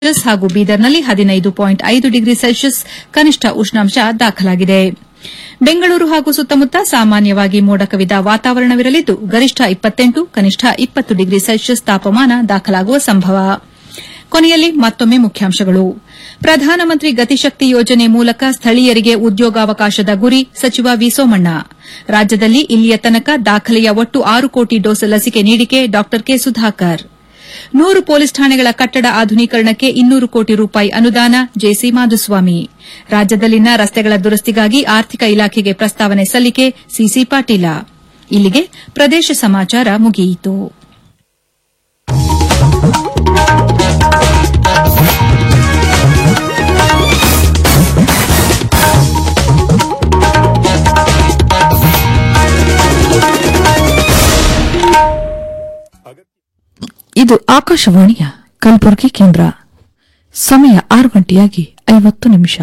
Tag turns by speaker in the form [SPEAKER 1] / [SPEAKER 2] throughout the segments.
[SPEAKER 1] Celsius ಹಾಗೂ ಬೀದರ್ನಲ್ಲಿ ಹದಿನೈದು ಪಾಯಿಂಟ್ ಐದು ಡಿಗ್ರಿ ಸೆಲ್ಸಿಯಸ್ ಕನಿಷ್ಠ ಉಷ್ಣಾಂಶ ದಾಖಲಾಗಿದೆ ಬೆಂಗಳೂರು ಹಾಗೂ ಸುತ್ತಮುತ್ತ ಸಾಮಾನ್ಯವಾಗಿ ಮೋಡ ಕವಿದ ವಾತಾವರಣವಿರಲಿದ್ದು ಗರಿಷ್ಠ ಇಪ್ಪತ್ತೆಂಟು ಕನಿಷ್ಠ ಇಪ್ಪತ್ತು ಡಿಗ್ರಿ ಸೆಲ್ಸಿಯಸ್ ತಾಪಮಾನ ದಾಖಲಾಗುವ ಸಂಭವ ಕೊನೆಯಲ್ಲಿ ಮತ್ತೊಮ್ಮೆ ಮುಖ್ಯಾಂಶಗಳು ಪ್ರಧಾನಮಂತ್ರಿ ಗತಿಶಕ್ತಿ ಯೋಜನೆ ಮೂಲಕ ಸ್ಥಳೀಯರಿಗೆ ಉದ್ಯೋಗಾವಕಾಶದ ಗುರಿ ಸಚಿವ ವಿ ಸೋಮಣ್ಣ ರಾಜ್ಯದಲ್ಲಿ ಇಲ್ಲಿಯ ತನಕ ದಾಖಲೆಯ ಒಟ್ಟು ಆರು ಕೋಟಿ ಡೋಸ್ ಲಸಿಕೆ ನೀಡಿಕೆ ಡಾ ಕೆ ಸುಧಾಕರ್ ನೂರು ಪೊಲೀಸ್ ಠಾಣೆಗಳ ಕಟ್ಟಡ ಆಧುನೀಕರಣಕ್ಕೆ ಇನ್ನೂರು ಕೋಟಿ ರೂಪಾಯಿ ಅನುದಾನ ಜೆಸಿ ಮಾಧುಸ್ವಾಮಿ ರಾಜ್ಯದಲ್ಲಿನ ರಸ್ತೆಗಳ ದುರಸ್ತಿಗಾಗಿ ಆರ್ಥಿಕ ಇಲಾಖೆಗೆ ಪ್ರಸ್ತಾವನೆ ಸಲ್ಲಿಕೆ ಸಿಸಿ ಪಾಟೀಲ ಇಲ್ಲಿಗೆ ಪ್ರದೇಶ ಸಮಾಚಾರ ಮುಗಿಯಿತು
[SPEAKER 2] ಇದು ಆಕಾಶವಾಣಿಯ ಕಲಬುರಗಿ ಕೇಂದ್ರ ಸಮಯ ಆರು ಗಂಟೆಯಾಗಿ ಐವತ್ತು ನಿಮಿಷ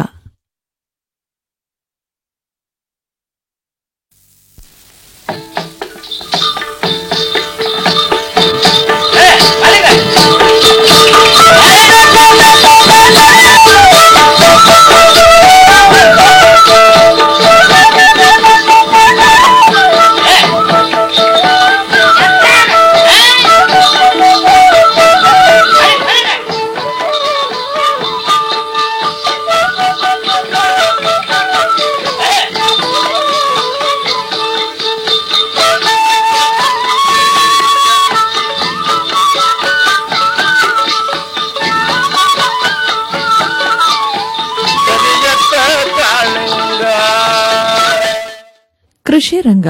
[SPEAKER 2] ಕೃಷಿ ರಂಗ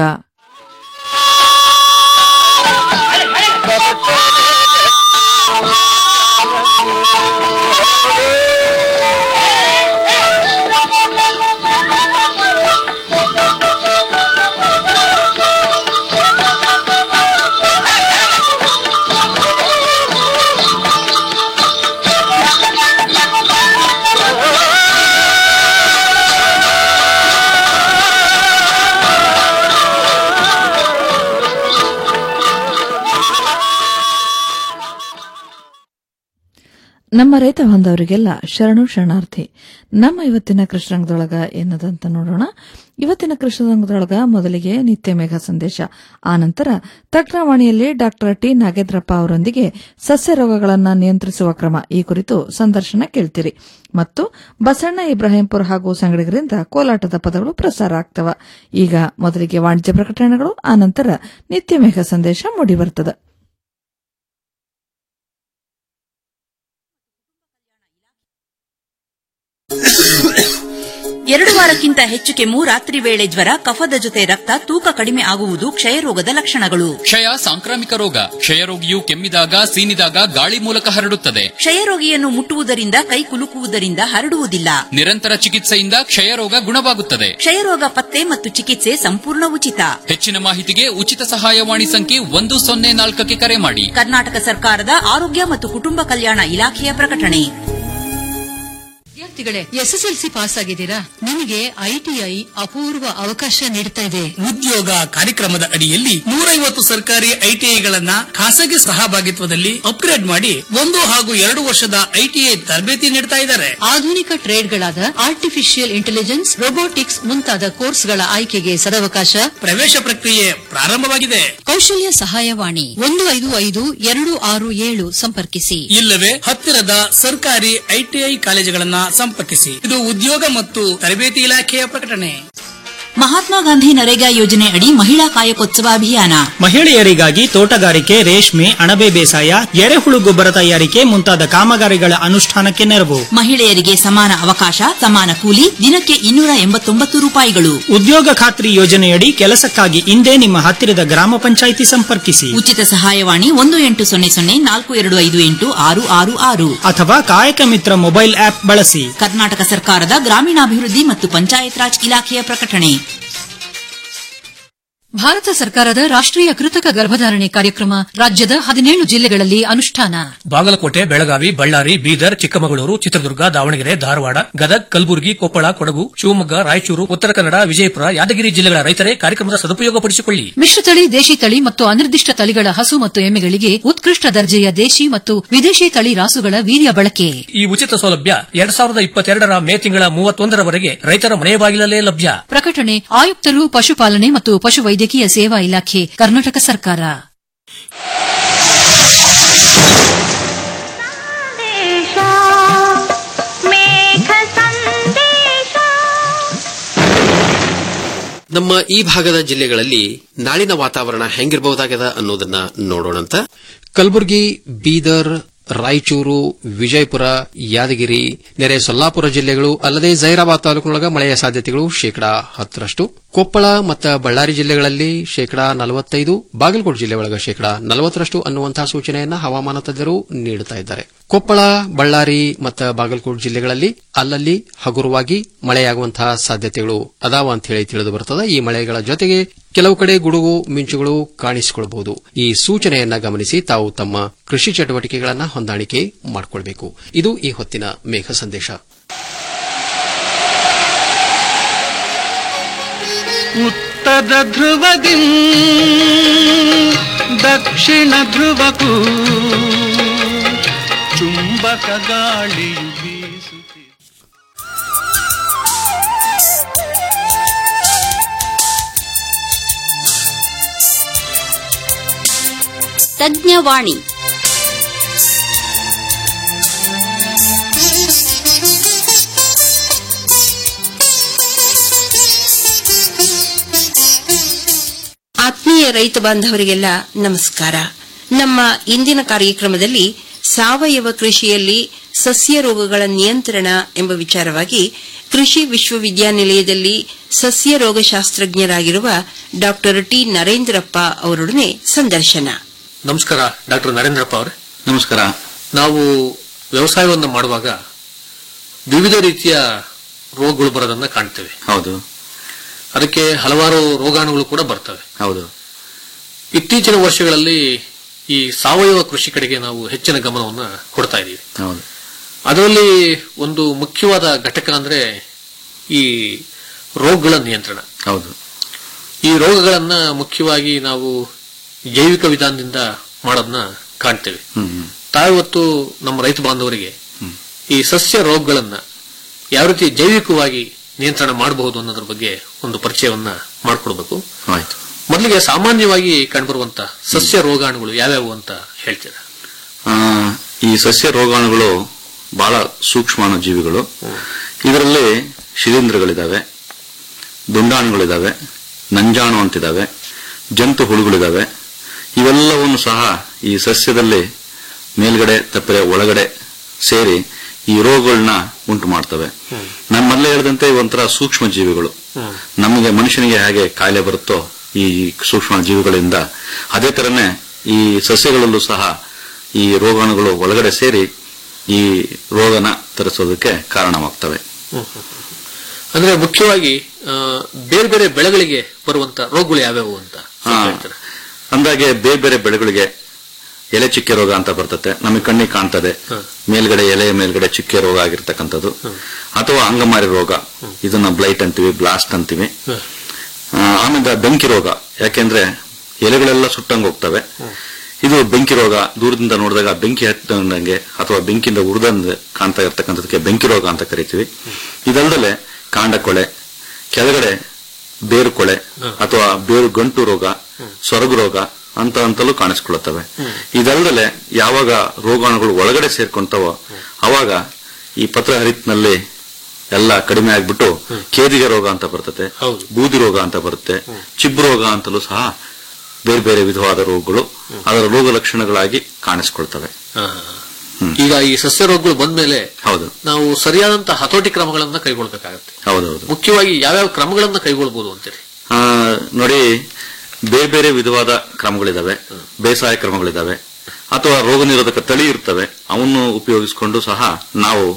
[SPEAKER 2] ನಮ್ಮ ರೈತ ಬಾಂಧವರಿಗೆಲ್ಲ ಶರಣು ಶರಣಾರ್ಥಿ ನಮ್ಮ ಇವತ್ತಿನ ಕೃಷ್ಣರಂಗದೊಳಗ ಏನದಂತ ನೋಡೋಣ ಇವತ್ತಿನ ಕೃಷ್ಣರಂಗದೊಳಗ ಮೊದಲಿಗೆ ನಿತ್ಯ ಮೇಘ ಸಂದೇಶ ಆನಂತರ ತಜ್ಞವಾಣಿಯಲ್ಲಿ ಡಾಕ್ಟರ್ ಟಿ ನಾಗೇಂದ್ರಪ್ಪ ಅವರೊಂದಿಗೆ ಸಸ್ಯ ರೋಗಗಳನ್ನು ನಿಯಂತ್ರಿಸುವ ಕ್ರಮ ಈ ಕುರಿತು ಸಂದರ್ಶನ ಕೇಳ್ತೀರಿ ಮತ್ತು ಬಸಣ್ಣ ಇಬ್ರಾಹಿಂಪುರ ಹಾಗೂ ಸಂಗಡಿಗರಿಂದ ಕೋಲಾಟದ ಪದಗಳು ಪ್ರಸಾರ ಆಗ್ತವ ಈಗ ಮೊದಲಿಗೆ ವಾಣಿಜ್ಯ ಪ್ರಕಟಣೆಗಳು ಆನಂತರ ನಿತ್ಯ ಮೇಘ ಸಂದೇಶ ಮೂಡಿಬರ್ತದೆ
[SPEAKER 3] ಎರಡು ವಾರಕ್ಕಿಂತ ಹೆಚ್ಚು ಕೆಮ್ಮು ರಾತ್ರಿ ವೇಳೆ ಜ್ವರ ಕಫದ ಜೊತೆ ರಕ್ತ ತೂಕ ಕಡಿಮೆ ಆಗುವುದು ಕ್ಷಯರೋಗದ ಲಕ್ಷಣಗಳು
[SPEAKER 4] ಕ್ಷಯ ಸಾಂಕ್ರಾಮಿಕ ರೋಗ ಕ್ಷಯರೋಗಿಯು ಕೆಮ್ಮಿದಾಗ ಸೀನಿದಾಗ ಗಾಳಿ ಮೂಲಕ ಹರಡುತ್ತದೆ
[SPEAKER 3] ಕ್ಷಯರೋಗಿಯನ್ನು ಮುಟ್ಟುವುದರಿಂದ ಕೈ ಕುಲುಕುವುದರಿಂದ ಹರಡುವುದಿಲ್ಲ
[SPEAKER 4] ನಿರಂತರ ಚಿಕಿತ್ಸೆಯಿಂದ ಕ್ಷಯರೋಗ ಗುಣವಾಗುತ್ತದೆ
[SPEAKER 3] ಕ್ಷಯರೋಗ ಪತ್ತೆ ಮತ್ತು ಚಿಕಿತ್ಸೆ ಸಂಪೂರ್ಣ ಉಚಿತ
[SPEAKER 4] ಹೆಚ್ಚಿನ ಮಾಹಿತಿಗೆ ಉಚಿತ ಸಹಾಯವಾಣಿ ಸಂಖ್ಯೆ ಒಂದು ಸೊನ್ನೆ ನಾಲ್ಕಕ್ಕೆ ಕರೆ ಮಾಡಿ
[SPEAKER 3] ಕರ್ನಾಟಕ ಸರ್ಕಾರದ ಆರೋಗ್ಯ ಮತ್ತು ಕುಟುಂಬ ಕಲ್ಯಾಣ ಇಲಾಖೆಯ ಪ್ರಕಟಣೆ
[SPEAKER 5] ವಿದ್ಯಾರ್ಥಿಗಳೇ ಎಸ್ಎಸ್ಎಲ್ಸಿ ಪಾಸ್ ಆಗಿದ್ದೀರಾ ನಿಮಗೆ ಐಟಿಐ ಅಪೂರ್ವ ಅವಕಾಶ ನೀಡ್ತಾ ಇದೆ
[SPEAKER 6] ಉದ್ಯೋಗ ಕಾರ್ಯಕ್ರಮದ ಅಡಿಯಲ್ಲಿ ನೂರೈವತ್ತು ಸರ್ಕಾರಿ ಐಟಿಐಗಳನ್ನ ಖಾಸಗಿ ಸಹಭಾಗಿತ್ವದಲ್ಲಿ ಅಪ್ಗ್ರೇಡ್ ಮಾಡಿ ಒಂದು ಹಾಗೂ ಎರಡು ವರ್ಷದ ಐಟಿಐ ತರಬೇತಿ ನೀಡ್ತಾ ಇದ್ದಾರೆ
[SPEAKER 5] ಆಧುನಿಕ ಟ್ರೇಡ್ಗಳಾದ ಆರ್ಟಿಫಿಷಿಯಲ್ ಇಂಟೆಲಿಜೆನ್ಸ್ ರೊಬೋಟಿಕ್ಸ್ ಮುಂತಾದ ಕೋರ್ಸ್ಗಳ ಆಯ್ಕೆಗೆ ಸದವಕಾಶ
[SPEAKER 6] ಪ್ರವೇಶ ಪ್ರಕ್ರಿಯೆ ಪ್ರಾರಂಭವಾಗಿದೆ
[SPEAKER 5] ಕೌಶಲ್ಯ ಸಹಾಯವಾಣಿ ಒಂದು ಐದು ಐದು ಎರಡು ಆರು ಏಳು ಸಂಪರ್ಕಿಸಿ
[SPEAKER 6] ಇಲ್ಲವೇ ಹತ್ತಿರದ ಸರ್ಕಾರಿ ಐಟಿಐ ಕಾಲೇಜುಗಳನ್ನ ಸಂಪರ್ಕಿಸಿ ಇದು ಉದ್ಯೋಗ ಮತ್ತು ತರಬೇತಿ ಇಲಾಖೆಯ ಪ್ರಕಟಣೆ
[SPEAKER 3] ಮಹಾತ್ಮ ಗಾಂಧಿ ನರೇಗಾ ಯೋಜನೆ ಅಡಿ ಮಹಿಳಾ ಕಾಯಕೋತ್ಸವ ಅಭಿಯಾನ
[SPEAKER 7] ಮಹಿಳೆಯರಿಗಾಗಿ ತೋಟಗಾರಿಕೆ ರೇಷ್ಮೆ ಅಣಬೆ ಬೇಸಾಯ ಎರೆಹುಳು ಗೊಬ್ಬರ ತಯಾರಿಕೆ ಮುಂತಾದ ಕಾಮಗಾರಿಗಳ ಅನುಷ್ಠಾನಕ್ಕೆ ನೆರವು
[SPEAKER 3] ಮಹಿಳೆಯರಿಗೆ ಸಮಾನ ಅವಕಾಶ ಸಮಾನ ಕೂಲಿ ದಿನಕ್ಕೆ ಇನ್ನೂರ ಎಂಬತ್ತೊಂಬತ್ತು ರೂಪಾಯಿಗಳು
[SPEAKER 7] ಉದ್ಯೋಗ ಖಾತ್ರಿ ಯೋಜನೆಯಡಿ ಕೆಲಸಕ್ಕಾಗಿ ಇಂದೇ ನಿಮ್ಮ ಹತ್ತಿರದ ಗ್ರಾಮ ಪಂಚಾಯಿತಿ ಸಂಪರ್ಕಿಸಿ
[SPEAKER 3] ಉಚಿತ ಸಹಾಯವಾಣಿ ಒಂದು ಎಂಟು ಸೊನ್ನೆ ಸೊನ್ನೆ ನಾಲ್ಕು ಎರಡು ಐದು ಎಂಟು ಆರು ಆರು ಆರು
[SPEAKER 7] ಅಥವಾ ಕಾಯಕ ಮಿತ್ರ ಮೊಬೈಲ್ ಆಪ್ ಬಳಸಿ
[SPEAKER 3] ಕರ್ನಾಟಕ ಸರ್ಕಾರದ ಗ್ರಾಮೀಣಾಭಿವೃದ್ಧಿ ಮತ್ತು ಪಂಚಾಯತ್ ರಾಜ್ ಇಲಾಖೆಯ ಪ್ರಕಟಣೆ
[SPEAKER 5] ಭಾರತ ಸರ್ಕಾರದ ರಾಷ್ಟ್ರೀಯ ಕೃತಕ ಗರ್ಭಧಾರಣೆ ಕಾರ್ಯಕ್ರಮ ರಾಜ್ಯದ ಹದಿನೇಳು ಜಿಲ್ಲೆಗಳಲ್ಲಿ ಅನುಷ್ಠಾನ
[SPEAKER 6] ಬಾಗಲಕೋಟೆ ಬೆಳಗಾವಿ ಬಳ್ಳಾರಿ ಬೀದರ್ ಚಿಕ್ಕಮಗಳೂರು ಚಿತ್ರದುರ್ಗ ದಾವಣಗೆರೆ ಧಾರವಾಡ ಗದಗ್ ಕಲಬುರಗಿ ಕೊಪ್ಪಳ ಕೊಡಗು ಶಿವಮೊಗ್ಗ ರಾಯಚೂರು ಉತ್ತರ ಕನ್ನಡ ವಿಜಯಪುರ ಯಾದಗಿರಿ ಜಿಲ್ಲೆಗಳ ರೈತರೇ ಕಾರ್ಯಕ್ರಮದ ಸದುಪಯೋಗಪಡಿಸಿಕೊಳ್ಳಿ
[SPEAKER 5] ಮಿಶ್ರತಳಿ ದೇಶಿ ತಳಿ ಮತ್ತು ಅನಿರ್ದಿಷ್ಟ ತಳಿಗಳ ಹಸು ಮತ್ತು ಎಮ್ಮೆಗಳಿಗೆ ಉತ್ಕೃಷ್ಟ ದರ್ಜೆಯ ದೇಶಿ ಮತ್ತು ವಿದೇಶಿ ತಳಿ ರಾಸುಗಳ ವೀರ್ಯ ಬಳಕೆ
[SPEAKER 6] ಈ ಉಚಿತ ಸೌಲಭ್ಯ ಎರಡ್ ಸಾವಿರದ ಇಪ್ಪತ್ತೆರಡರ ಮೇ ತಿಂಗಳ ಮೂವತ್ತೊಂದರವರೆಗೆ ರೈತರ ಮನೆ ಬಾಗಿಲಲ್ಲೇ ಲಭ್ಯ
[SPEAKER 5] ಪ್ರಕಟಣೆ ಆಯುಕ್ತರು ಪಶುಪಾಲನೆ ಮತ್ತು ಪಶುವೈದ್ಯಕೀಯ ಸೇವಾ ಇಲಾಖೆ ಕರ್ನಾಟಕ ಸರ್ಕಾರ
[SPEAKER 8] ನಮ್ಮ ಈ ಭಾಗದ ಜಿಲ್ಲೆಗಳಲ್ಲಿ ನಾಳಿನ ವಾತಾವರಣ ಹೆಂಗಿರಬಹುದಾಗದ ಅನ್ನೋದನ್ನ ನೋಡೋಣಂತ ಕಲಬುರಗಿ ಬೀದರ್ ರಾಯಚೂರು ವಿಜಯಪುರ ಯಾದಗಿರಿ ನೆರೆ ಸೊಲ್ಲಾಪುರ ಜಿಲ್ಲೆಗಳು ಅಲ್ಲದೆ ಜೈರಾಬಾದ್ ತಾಲೂಕಿನೊಳಗ ಮಳೆಯ ಸಾಧ್ಯತೆಗಳು ಶೇಕಡಾ ಹತ್ತರಷ್ಟು ಕೊಪ್ಪಳ ಮತ್ತು ಬಳ್ಳಾರಿ ಜಿಲ್ಲೆಗಳಲ್ಲಿ ಶೇಕಡಾ ನಲವತ್ತೈದು ಬಾಗಲಕೋಟೆ ಜಿಲ್ಲೆ ಒಳಗ ಶೇಕಡಾ ನಲವತ್ತರಷ್ಟು ಅನ್ನುವಂತಹ ಸೂಚನೆಯನ್ನ ಹವಾಮಾನ ತಜ್ಞರು ನೀಡುತ್ತಾ ಇದ್ದಾರೆ ಕೊಪ್ಪಳ ಬಳ್ಳಾರಿ ಮತ್ತು ಬಾಗಲಕೋಟೆ ಜಿಲ್ಲೆಗಳಲ್ಲಿ ಅಲ್ಲಲ್ಲಿ ಹಗುರವಾಗಿ ಮಳೆಯಾಗುವಂತಹ ಸಾಧ್ಯತೆಗಳು ಅದಾವ ಅಂತ ಹೇಳಿ ತಿಳಿದು ಬರುತ್ತದೆ ಈ ಮಳೆಗಳ ಜೊತೆಗೆ ಕೆಲವು ಕಡೆ ಗುಡುಗು ಮಿಂಚುಗಳು ಕಾಣಿಸಿಕೊಳ್ಳಬಹುದು ಈ ಸೂಚನೆಯನ್ನ ಗಮನಿಸಿ ತಾವು ತಮ್ಮ ಕೃಷಿ ಚಟುವಟಿಕೆಗಳನ್ನ ಹೊಂದಾಣಿಕೆ ಮಾಡಿಕೊಳ್ಬೇಕು ಇದು ಈ ಹೊತ್ತಿನ ಮೇಘ ಸಂದೇಶ
[SPEAKER 9] ಉತ್ತರ ಧ್ರುವದಿ ದಕ್ಷಿಣ ಧ್ರುವಕ್ಕೂ ಚುಂಬಕ ಗಾಳಿಯು ಬೀಸುತ್ತಿದೆ
[SPEAKER 10] ತಜ್ಞವಾಣಿ ಆತ್ಮೀಯ ರೈತ ಬಾಂಧವರಿಗೆಲ್ಲ ನಮಸ್ಕಾರ ನಮ್ಮ ಇಂದಿನ ಕಾರ್ಯಕ್ರಮದಲ್ಲಿ ಸಾವಯವ ಕೃಷಿಯಲ್ಲಿ ಸಸ್ಯ ರೋಗಗಳ ನಿಯಂತ್ರಣ ಎಂಬ ವಿಚಾರವಾಗಿ ಕೃಷಿ ವಿಶ್ವವಿದ್ಯಾನಿಲಯದಲ್ಲಿ ಸಸ್ಯ ರೋಗಶಾಸ್ತ್ರಜ್ಞರಾಗಿರುವ ಡಾ ಟಿ ನರೇಂದ್ರಪ್ಪ ಅವರೊಡನೆ ಸಂದರ್ಶನ
[SPEAKER 6] ನಮಸ್ಕಾರ ಡಾಕ್ಟರ್ ನರೇಂದ್ರಪ್ಪ ಅವರೇ
[SPEAKER 11] ನಮಸ್ಕಾರ
[SPEAKER 6] ನಾವು ವ್ಯವಸಾಯವನ್ನು ಮಾಡುವಾಗ ವಿವಿಧ ರೀತಿಯ ರೋಗಗಳು ಬರೋದನ್ನ ಕಾಣ್ತೇವೆ
[SPEAKER 11] ಹೌದು
[SPEAKER 6] ಅದಕ್ಕೆ ಹಲವಾರು ರೋಗಾಣುಗಳು ಕೂಡ ಬರ್ತವೆ
[SPEAKER 11] ಹೌದು
[SPEAKER 6] ಇತ್ತೀಚಿನ ವರ್ಷಗಳಲ್ಲಿ ಈ ಸಾವಯವ ಕೃಷಿ ಕಡೆಗೆ ನಾವು ಹೆಚ್ಚಿನ ಗಮನವನ್ನು ಕೊಡ್ತಾ ಇದ್ದೀವಿ
[SPEAKER 11] ಹೌದು
[SPEAKER 6] ಅದರಲ್ಲಿ ಒಂದು ಮುಖ್ಯವಾದ ಘಟಕ ಅಂದ್ರೆ ಈ ರೋಗಗಳ ನಿಯಂತ್ರಣ
[SPEAKER 11] ಹೌದು
[SPEAKER 6] ಈ ರೋಗಗಳನ್ನ ಮುಖ್ಯವಾಗಿ ನಾವು ಜೈವಿಕ ವಿಧಾನದಿಂದ ಮಾಡೋದನ್ನ ಕಾಣ್ತೇವೆ
[SPEAKER 11] ಹ್ಮ್
[SPEAKER 6] ತಾವಿವತ್ತು ನಮ್ಮ ರೈತ ಬಾಂಧವರಿಗೆ ಈ ಸಸ್ಯ ರೋಗಗಳನ್ನ ಯಾವ ರೀತಿ ಜೈವಿಕವಾಗಿ ನಿಯಂತ್ರಣ ಮಾಡಬಹುದು ಅನ್ನೋದ್ರ ಬಗ್ಗೆ ಒಂದು ಪರಿಚಯವನ್ನ ಮಾಡಿಕೊಡ್ಬೇಕು
[SPEAKER 11] ಆಯ್ತು
[SPEAKER 6] ಮೊದಲಿಗೆ ಸಾಮಾನ್ಯವಾಗಿ ಕಂಡುಬರುವಂತ ಸಸ್ಯ ರೋಗಾಣುಗಳು ಯಾವ್ಯಾವು ಅಂತ ಹೇಳ್ತೀರಾ
[SPEAKER 11] ಆ, ಈ ಸಸ್ಯ ರೋಗಾಣುಗಳು ಬಹಳ ಸೂಕ್ಷ್ಮಾಣು ಜೀವಿಗಳು ಇದರಲ್ಲಿ ಶಿಲೀಂಧ್ರಗಳಿದಾವೆ ದುಂಡಾಣುಗಳಿದಾವೆ ನಂಜಾಣು ಅಂತಿದಾವೆ ಜಂತು ಹುಳುಗಳಿದಾವೆ ಇವೆಲ್ಲವನ್ನು ಸಹ ಈ ಸಸ್ಯದಲ್ಲಿ ಮೇಲ್ಗಡೆ ತಪ್ಪರೆ ಒಳಗಡೆ ಸೇರಿ ಈ ರೋಗಗಳನ್ನ ಉಂಟು ಮಾಡ್ತವೆ ನಾನು ಮೊದಲೇ ಹೇಳಿದಂತೆ ಒಂಥರ ಸೂಕ್ಷ್ಮ ಜೀವಿಗಳು ನಮಗೆ ಮನುಷ್ಯನಿಗೆ ಹೇಗೆ ಕಾಯಿಲೆ ಬರುತ್ತೋ ಈ ಸೂಕ್ಷ್ಮ ಜೀವಿಗಳಿಂದ ಅದೇ ತರನೇ ಈ ಸಸ್ಯಗಳಲ್ಲೂ ಸಹ ಈ ರೋಗಾಣುಗಳು ಒಳಗಡೆ ಸೇರಿ ಈ ರೋಗನ ತರಿಸೋದಕ್ಕೆ ಕಾರಣವಾಗ್ತವೆ
[SPEAKER 6] ಅಂದ್ರೆ ಮುಖ್ಯವಾಗಿ ಆ, ಬೇರೆ ಬೇರೆ ಬೆಳೆಗಳಿಗೆ ಬರುವಂತ ರೋಗಗಳು ಯಾವ್ಯಾವು ಅಂತ
[SPEAKER 11] ಆ, ಅಂದಾಗೆ ಬೇರೆ ಬೇರೆ ಬೆಳೆಗಳಿಗೆ ಎಲೆ ಚುಕ್ಕೆ ರೋಗ ಅಂತ ಬರ್ತತೆ ನಮಗೆ ಕಣ್ಣಿಗೆ ಕಾಣ್ತದೆ ಮೇಲ್ಗಡೆ ಎಲೆ ಮೇಲ್ಗಡೆ ಚುಕ್ಕೆ ರೋಗ ಆಗಿರ್ತಕ್ಕಂಥದ್ದು ಅಥವಾ ಅಂಗಮಾರಿ ರೋಗ ಇದನ್ನ ಬ್ಲೈಟ್ ಅಂತೀವಿ ಬ್ಲಾಸ್ಟ್ ಅಂತೀವಿ ಆ, ಆಮೇಲೆ ಬೆಂಕಿ ರೋಗ ಯಾಕೆಂದ್ರೆ ಎಲೆಗಳೆಲ್ಲ ಸುಟ್ಟಂಗ್ ಹೋಗ್ತವೆ ಇದು ಬೆಂಕಿ ರೋಗ ದೂರದಿಂದ ನೋಡಿದಾಗ ಬೆಂಕಿ ಹತ್ತಂಗೆ ಅಥವಾ ಬೆಂಕಿಯಿಂದ ಉರಿದಂಗೆ ಕಾಣ್ತಾ ಇರ್ತಕ್ಕಂಥದಕ್ಕೆ ಬೆಂಕಿ ರೋಗ ಅಂತ ಕರಿತೀವಿ ಇದಲ್ಲದೆ ಕಾಂಡ ಕೊಳೆ ಕೆಳಗಡೆ ಬೇರು ಕೊಳೆ ಅಥವಾ ಬೇರು ಗಂಟು ರೋಗ ಸೊರಗು ರೋಗ ಅಂತ ಅಂತಲೂ ಕಾಣಿಸ್ಕೊಳ್ಳುತ್ತವೆ ಇದಲ್ಲದೆ ಯಾವಾಗ ರೋಗಾಣುಗಳು ಒಳಗಡೆ ಸೇರ್ಕೊಂತವೋ ಅವಾಗ ಈ ಪತ್ರ ಹರಿತ್ನಲ್ಲಿ ಎಲ್ಲ ಕಡಿಮೆ ಆಗ್ಬಿಟ್ಟು ಕೇದಿಗೆ ರೋಗ ಅಂತ ಬರ್ತದೆ ಬೂದಿ ರೋಗ ಅಂತ ಬರುತ್ತೆ ಚಿಬ್ಬು ರೋಗ ಅಂತಲೂ ಸಹ ಬೇರೆ ಬೇರೆ ವಿಧವಾದ ರೋಗಗಳು ಅದರ ರೋಗ ಲಕ್ಷಣಗಳಾಗಿ ಕಾಣಿಸ್ಕೊಳ್ತವೆ
[SPEAKER 6] ಆ, ಈಗ ಈ ಸಸ್ಯ ರೋಗಗಳು ಬಂದ್ಮೇಲೆ
[SPEAKER 11] ಹೌದು
[SPEAKER 6] ನಾವು ಸರಿಯಾದಂತಹ ಹತೋಟಿ ಕ್ರಮಗಳನ್ನ ಕೈಗೊಳ್ಬೇಕಾಗತ್ತೆ
[SPEAKER 11] ಹೌದೌದು
[SPEAKER 6] ಮುಖ್ಯವಾಗಿ ಯಾವ್ಯಾವ ಕ್ರಮಗಳನ್ನ ಕೈಗೊಳ್ಬಹುದು ಅಂತೇಳಿ
[SPEAKER 11] ಆ, ನೋಡಿ ಬೇರೆ ಬೇರೆ ವಿಧವಾದ ಕ್ರಮಗಳಿದಾವೆ ಬೇಸಾಯ ಕ್ರಮಗಳಿದಾವೆ ಅಥವಾ ರೋಗ ನಿರೋಧಕ ತಳಿ ಇರ್ತವೆ ಅವನ್ನು ಉಪಯೋಗಿಸಿಕೊಂಡು ಸಹ ನಾವು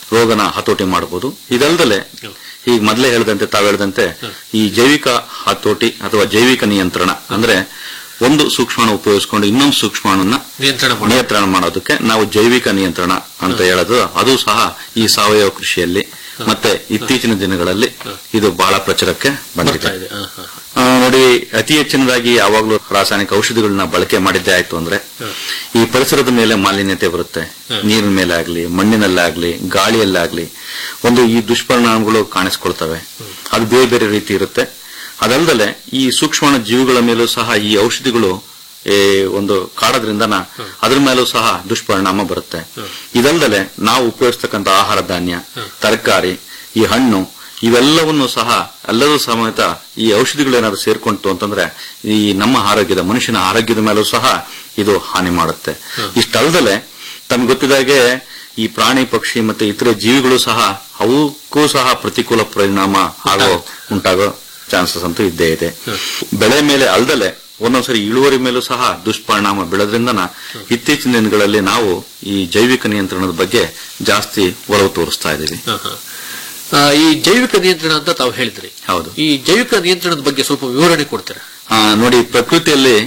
[SPEAKER 11] ರೋಗನ ಹತೋಟಿ ಮಾಡಬಹುದು ಇದಲ್ದಲೆ ಈಗ ಮೊದಲೇ ಹೇಳಿದಂತೆ ತಾವು ಹೇಳಿದಂತೆ ಈ ಜೈವಿಕ ಹತೋಟಿ ಅಥವಾ ಜೈವಿಕ ನಿಯಂತ್ರಣ ಅಂದ್ರೆ ಒಂದು ಸೂಕ್ಷ್ಮಾಣು ಉಪಯೋಗಿಸಿಕೊಂಡು ಇನ್ನೊಂದು ಸೂಕ್ಷ್ಮಾಣುನ
[SPEAKER 8] ನಿಯಂತ್ರಣ ಮಾಡಿ
[SPEAKER 11] ನಿಯಂತ್ರಣ ಮಾಡೋದಕ್ಕೆ ನಾವು ಜೈವಿಕ ನಿಯಂತ್ರಣ ಅಂತ ಹೇಳೋದು ಅದು ಸಹ ಈ ಸಾವಯವ ಕೃಷಿಯಲ್ಲಿ ಮತ್ತೆ ಇತ್ತೀಚಿನ ದಿನಗಳಲ್ಲಿ ಇದು ಬಹಳ ಪ್ರಚಾರಕ್ಕೆ ಬಂದಿದೆ
[SPEAKER 8] ಬರ್ತಾ ಇದೆ ಹ, ಹ, ಹ.
[SPEAKER 11] ಆ, ನೋಡಿ ಅತಿ ಹೆಚ್ಚಿನದಾಗಿ ಯಾವಾಗಲೂ ರಾಸಾಯನಿಕ ಔಷಧಿಗಳನ್ನ ಬಳಕೆ ಮಾಡಿದ್ದೇ ಆಯ್ತು ಅಂದ್ರೆ ಈ ಪರಿಸರದ ಮೇಲೆ ಮಾಲಿನ್ಯತೆ ಬರುತ್ತೆ ನೀರಿನ ಮೇಲೆ ಆಗ್ಲಿ ಮಣ್ಣಿನಲ್ಲಾಗ್ಲಿ ಗಾಳಿಯಲ್ಲಾಗ್ಲಿ ಒಂದು ಈ ದುಷ್ಪರಿಣಾಮಗಳು ಕಾಣಿಸ್ಕೊಳ್ತವೆ ಅದು ಬೇರೆ ಬೇರೆ ರೀತಿ ಇರುತ್ತೆ ಅದಲ್ಲದೆ ಈ ಸೂಕ್ಷ್ಮ ಜೀವಿಗಳ ಮೇಲೂ ಸಹ ಈ ಔಷಧಿಗಳು ಏ, ಒಂದು ಕಾಡೋದ್ರಿಂದನ ಅದ್ರ ಮೇಲೂ ಸಹ ದುಷ್ಪರಿಣಾಮ ಬರುತ್ತೆ ಇದಲ್ಲದೆ ನಾವು ಉಪಯೋಗಿಸ್ತಕ್ಕಂಥ ಆಹಾರ ಧಾನ್ಯ ತರಕಾರಿ ಈ ಹಣ್ಣು ಇವೆಲ್ಲವನ್ನು ಸಹ ಎಲ್ಲರೂ ಸಮೇತ ಈ ಔಷಧಿಗಳೇನಾದ್ರು ಸೇರ್ಕೊಂತು ಅಂತಂದ್ರೆ ಈ ನಮ್ಮ ಆರೋಗ್ಯದ ಮನುಷ್ಯನ ಆರೋಗ್ಯದ ಮೇಲೂ ಸಹ ಇದು ಹಾನಿ ಮಾಡುತ್ತೆ ಇಷ್ಟಲ್ದಲೆ ತಮ್ಗೆ ಗೊತ್ತಿದಾಗೆ ಈ ಪ್ರಾಣಿ ಪಕ್ಷಿ ಮತ್ತೆ ಇತರೆ ಜೀವಿಗಳು ಸಹ ಅವಕ್ಕೂ ಸಹ ಪ್ರತಿಕೂಲ ಪರಿಣಾಮ ಆಗೋ ಉಂಟಾಗೋ ಚಾನ್ಸಸ್ ಅಂತೂ ಇದ್ದೇ ಇದೆ ಬೆಳೆ ಮೇಲೆ ಅಲ್ದಲೆ ಒಂದೊಂದ್ಸರಿ ಇಳುವರಿ ಮೇಲೂ ಸಹ ದುಷ್ಪರಿಣಾಮ ಬೀಳೋದ್ರಿಂದನ ಇತ್ತೀಚಿನ ದಿನಗಳಲ್ಲಿ ನಾವು ಈ ಜೈವಿಕ ನಿಯಂತ್ರಣದ ಬಗ್ಗೆ ಜಾಸ್ತಿ ಒಲವು ತೋರಿಸ್ತಾ ಇದ್ದೀವಿ
[SPEAKER 8] ಹ, ಹ. ಆ, ಈ ಜೈವಿಕ ನಿಯಂತ್ರಣ ಅಂತ ತಾವು ಹೇಳಿದ್ರಿ
[SPEAKER 11] ಹೌದು
[SPEAKER 8] ಈ ಜೈವಿಕ ನಿಯಂತ್ರಣದ ಬಗ್ಗೆ ಸ್ವಲ್ಪ ವಿವರಣೆ ಕೊಡ್ತೀರಾ
[SPEAKER 11] ಆ, ನೋಡಿ ಪ್ರಕೃತಿಯಲ್ಲಿ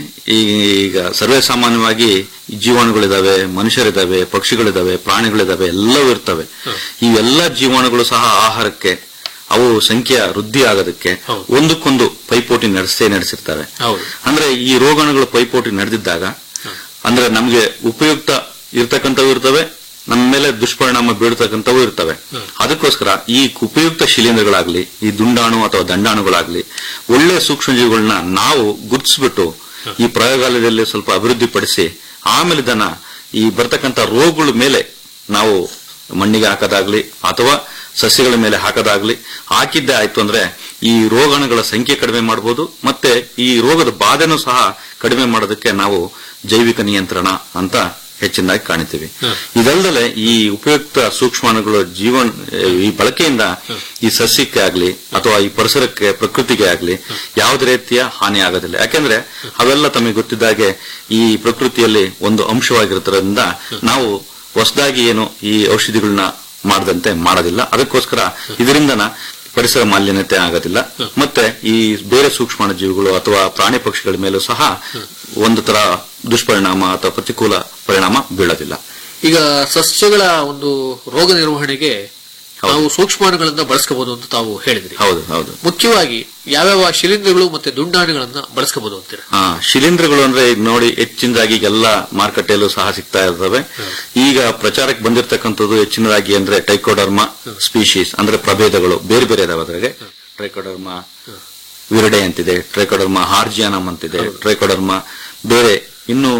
[SPEAKER 11] ಈಗ ಸರ್ವೇ ಸಾಮಾನ್ಯವಾಗಿ ಜೀವಾಣುಗಳಿದಾವೆ ಮನುಷ್ಯರಿದಾವೆ ಪಕ್ಷಿಗಳಿದಾವೆ ಪ್ರಾಣಿಗಳಿದಾವೆ ಎಲ್ಲವೂ ಇರ್ತವೆ ಇವೆಲ್ಲ ಜೀವಾಣುಗಳು ಸಹ ಆಹಾರಕ್ಕೆ ಅವು ಸಂಖ್ಯೆ ವೃದ್ಧಿ ಆಗೋದಕ್ಕೆ ಒಂದಕ್ಕೊಂದು ಪೈಪೋಟಿ ನಡೆಸೇ ನಡೆಸಿರ್ತವೆ
[SPEAKER 8] ಹೌದು
[SPEAKER 11] ಅಂದ್ರೆ ಈ ರೋಗಾಣುಗಳು ಪೈಪೋಟಿ ನಡೆದಿದ್ದಾಗ ಅಂದ್ರೆ ನಮ್ಗೆ ಉಪಯುಕ್ತ ಇರ್ತಕ್ಕಂಥವು ಇರ್ತವೆ ನಮ್ಮ ಮೇಲೆ ದುಷ್ಪರಿಣಾಮ ಬೀಳ್ತಕ್ಕಂಥವು ಇರ್ತವೆ ಅದಕ್ಕೋಸ್ಕರ ಈ ಉಪಯುಕ್ತ ಶಿಲೀಂಧ್ರಗಳಾಗ್ಲಿ ಈ ದುಂಡಾಣು ಅಥವಾ ದಂಡಾಣುಗಳಾಗ್ಲಿ ಒಳ್ಳೆ ಸೂಕ್ಷ್ಮಜೀವಿಗಳನ್ನ ನಾವು ಗುರುತಿಸ್ಬಿಟ್ಟು ಈ ಪ್ರಯೋಗಾಲಯದಲ್ಲಿ ಸ್ವಲ್ಪ ಅಭಿವೃದ್ಧಿಪಡಿಸಿ ಆಮೇಲೆ ಇದನ್ನ ಈ ಬರ್ತಕ್ಕಂಥ ರೋಗಗಳ ಮೇಲೆ ನಾವು ಮಣ್ಣಿಗೆ ಹಾಕೋದಾಗ್ಲಿ ಅಥವಾ ಸಸ್ಯಗಳ ಮೇಲೆ ಹಾಕೋದಾಗ್ಲಿ ಹಾಕಿದ್ದೇ ಆಯ್ತು ಅಂದ್ರೆ ಈ ರೋಗಾಣುಗಳ ಸಂಖ್ಯೆ ಕಡಿಮೆ ಮಾಡಬಹುದು ಮತ್ತೆ ಈ ರೋಗದ ಬಾಧೆನೂ ಸಹ ಕಡಿಮೆ ಮಾಡೋದಕ್ಕೆ ನಾವು ಜೈವಿಕ ನಿಯಂತ್ರಣ ಅಂತ ಹೆಚ್ಚಿನದಾಗಿ ಕಾಣ್ತೀವಿ ಇದಲ್ಲದೆ ಈ ಉಪಯುಕ್ತ ಸೂಕ್ಷ್ಮಾಣುಗಳ ಜೀವನ್ ಈ ಬಳಕೆಯಿಂದ ಈ ಸಸ್ಯಕ್ಕೆ ಆಗ್ಲಿ ಅಥವಾ ಈ ಪರಿಸರಕ್ಕೆ ಪ್ರಕೃತಿಗೆ ಆಗ್ಲಿ ಯಾವುದೇ ರೀತಿಯ ಹಾನಿ ಆಗೋದಿಲ್ಲ ಯಾಕೆಂದ್ರೆ ಅವೆಲ್ಲ ತಮಗೆ ಗೊತ್ತಿದ್ದಾಗೆ ಈ ಪ್ರಕೃತಿಯಲ್ಲಿ ಒಂದು ಅಂಶವಾಗಿರೋದ್ರಿಂದ ನಾವು ಹೊಸದಾಗಿ ಏನು ಈ ಔಷಧಿಗಳನ್ನ ಮಾಡದಂತೆ ಮಾಡೋದಿಲ್ಲ ಅದಕ್ಕೋಸ್ಕರ ಇದರಿಂದನ ಪರಿಸರ ಮಾಲಿನ್ಯತೆ ಆಗೋದಿಲ್ಲ ಮತ್ತೆ ಈ ಬೇರೆ ಸೂಕ್ಷ್ಮಾಣು ಜೀವಿಗಳು ಅಥವಾ ಪ್ರಾಣಿ ಪಕ್ಷಿಗಳ ಮೇಲೂ ಸಹ ಒಂದು ತರ ದುಷ್ಪರಿಣಾಮ ಅಥವಾ ಪ್ರತಿಕೂಲ ಪರಿಣಾಮ ಬೀಳೋದಿಲ್ಲ
[SPEAKER 8] ಈಗ ಸಸ್ಯಗಳ ಒಂದು ರೋಗ ನಿರ್ವಹಣೆಗೆ ನಾವು ಸೂಕ್ಷ್ಮಾಣುಗಳನ್ನ ಬಳಸ್ಕೋಬಹುದು ಅಂತ ತಾವು ಹೇಳಿದ್ರಿ
[SPEAKER 11] ಹೌದು ಹೌದು
[SPEAKER 8] ಮುಖ್ಯವಾಗಿ ಯಾವ್ಯಾವ ಶಿಲೀಂಧ್ರಗಳು ಮತ್ತೆ ದುಂಡಾಣುಗಳನ್ನ ಬಳಸ್ಕೋಬಹುದು ಅಂತೀರಾ
[SPEAKER 11] ಆ ಶಿಲೀಂಧ್ರಗಳು ಅಂದ್ರೆ ಈಗ ನೋಡಿ ಹೆಚ್ಚಿನದಾಗಿ ಎಲ್ಲ ಮಾರುಕಟ್ಟೆಯಲ್ಲೂ ಸಹ ಸಿಗ್ತಾ ಇರ್ತವೆ ಈಗ ಪ್ರಚಾರಕ್ಕೆ ಬಂದಿರತಕ್ಕಂಥದ್ದು ಹೆಚ್ಚಿನದಾಗಿ ಅಂದ್ರೆ ಟೈಕೋಡರ್ಮಾ ಸ್ಪೀಶೀಸ್ ಅಂದ್ರೆ ಪ್ರಭೇದಗಳು ಬೇರೆ ಬೇರೆ ಇದಾವೆ ಅದ್ರಾಗೆ ಟ್ರೈಕೋಡರ್ಮಾ ವಿರಡೆ ಅಂತಿದೆ ಟ್ರೈಕೋಡರ್ಮಾ ಹಾರ್ಜಿಯಾನಮ್ ಅಂತಿದೆ ಟ್ರೈಕೋಡರ್ಮಾ ಬೇರೆ ಇನ್ನು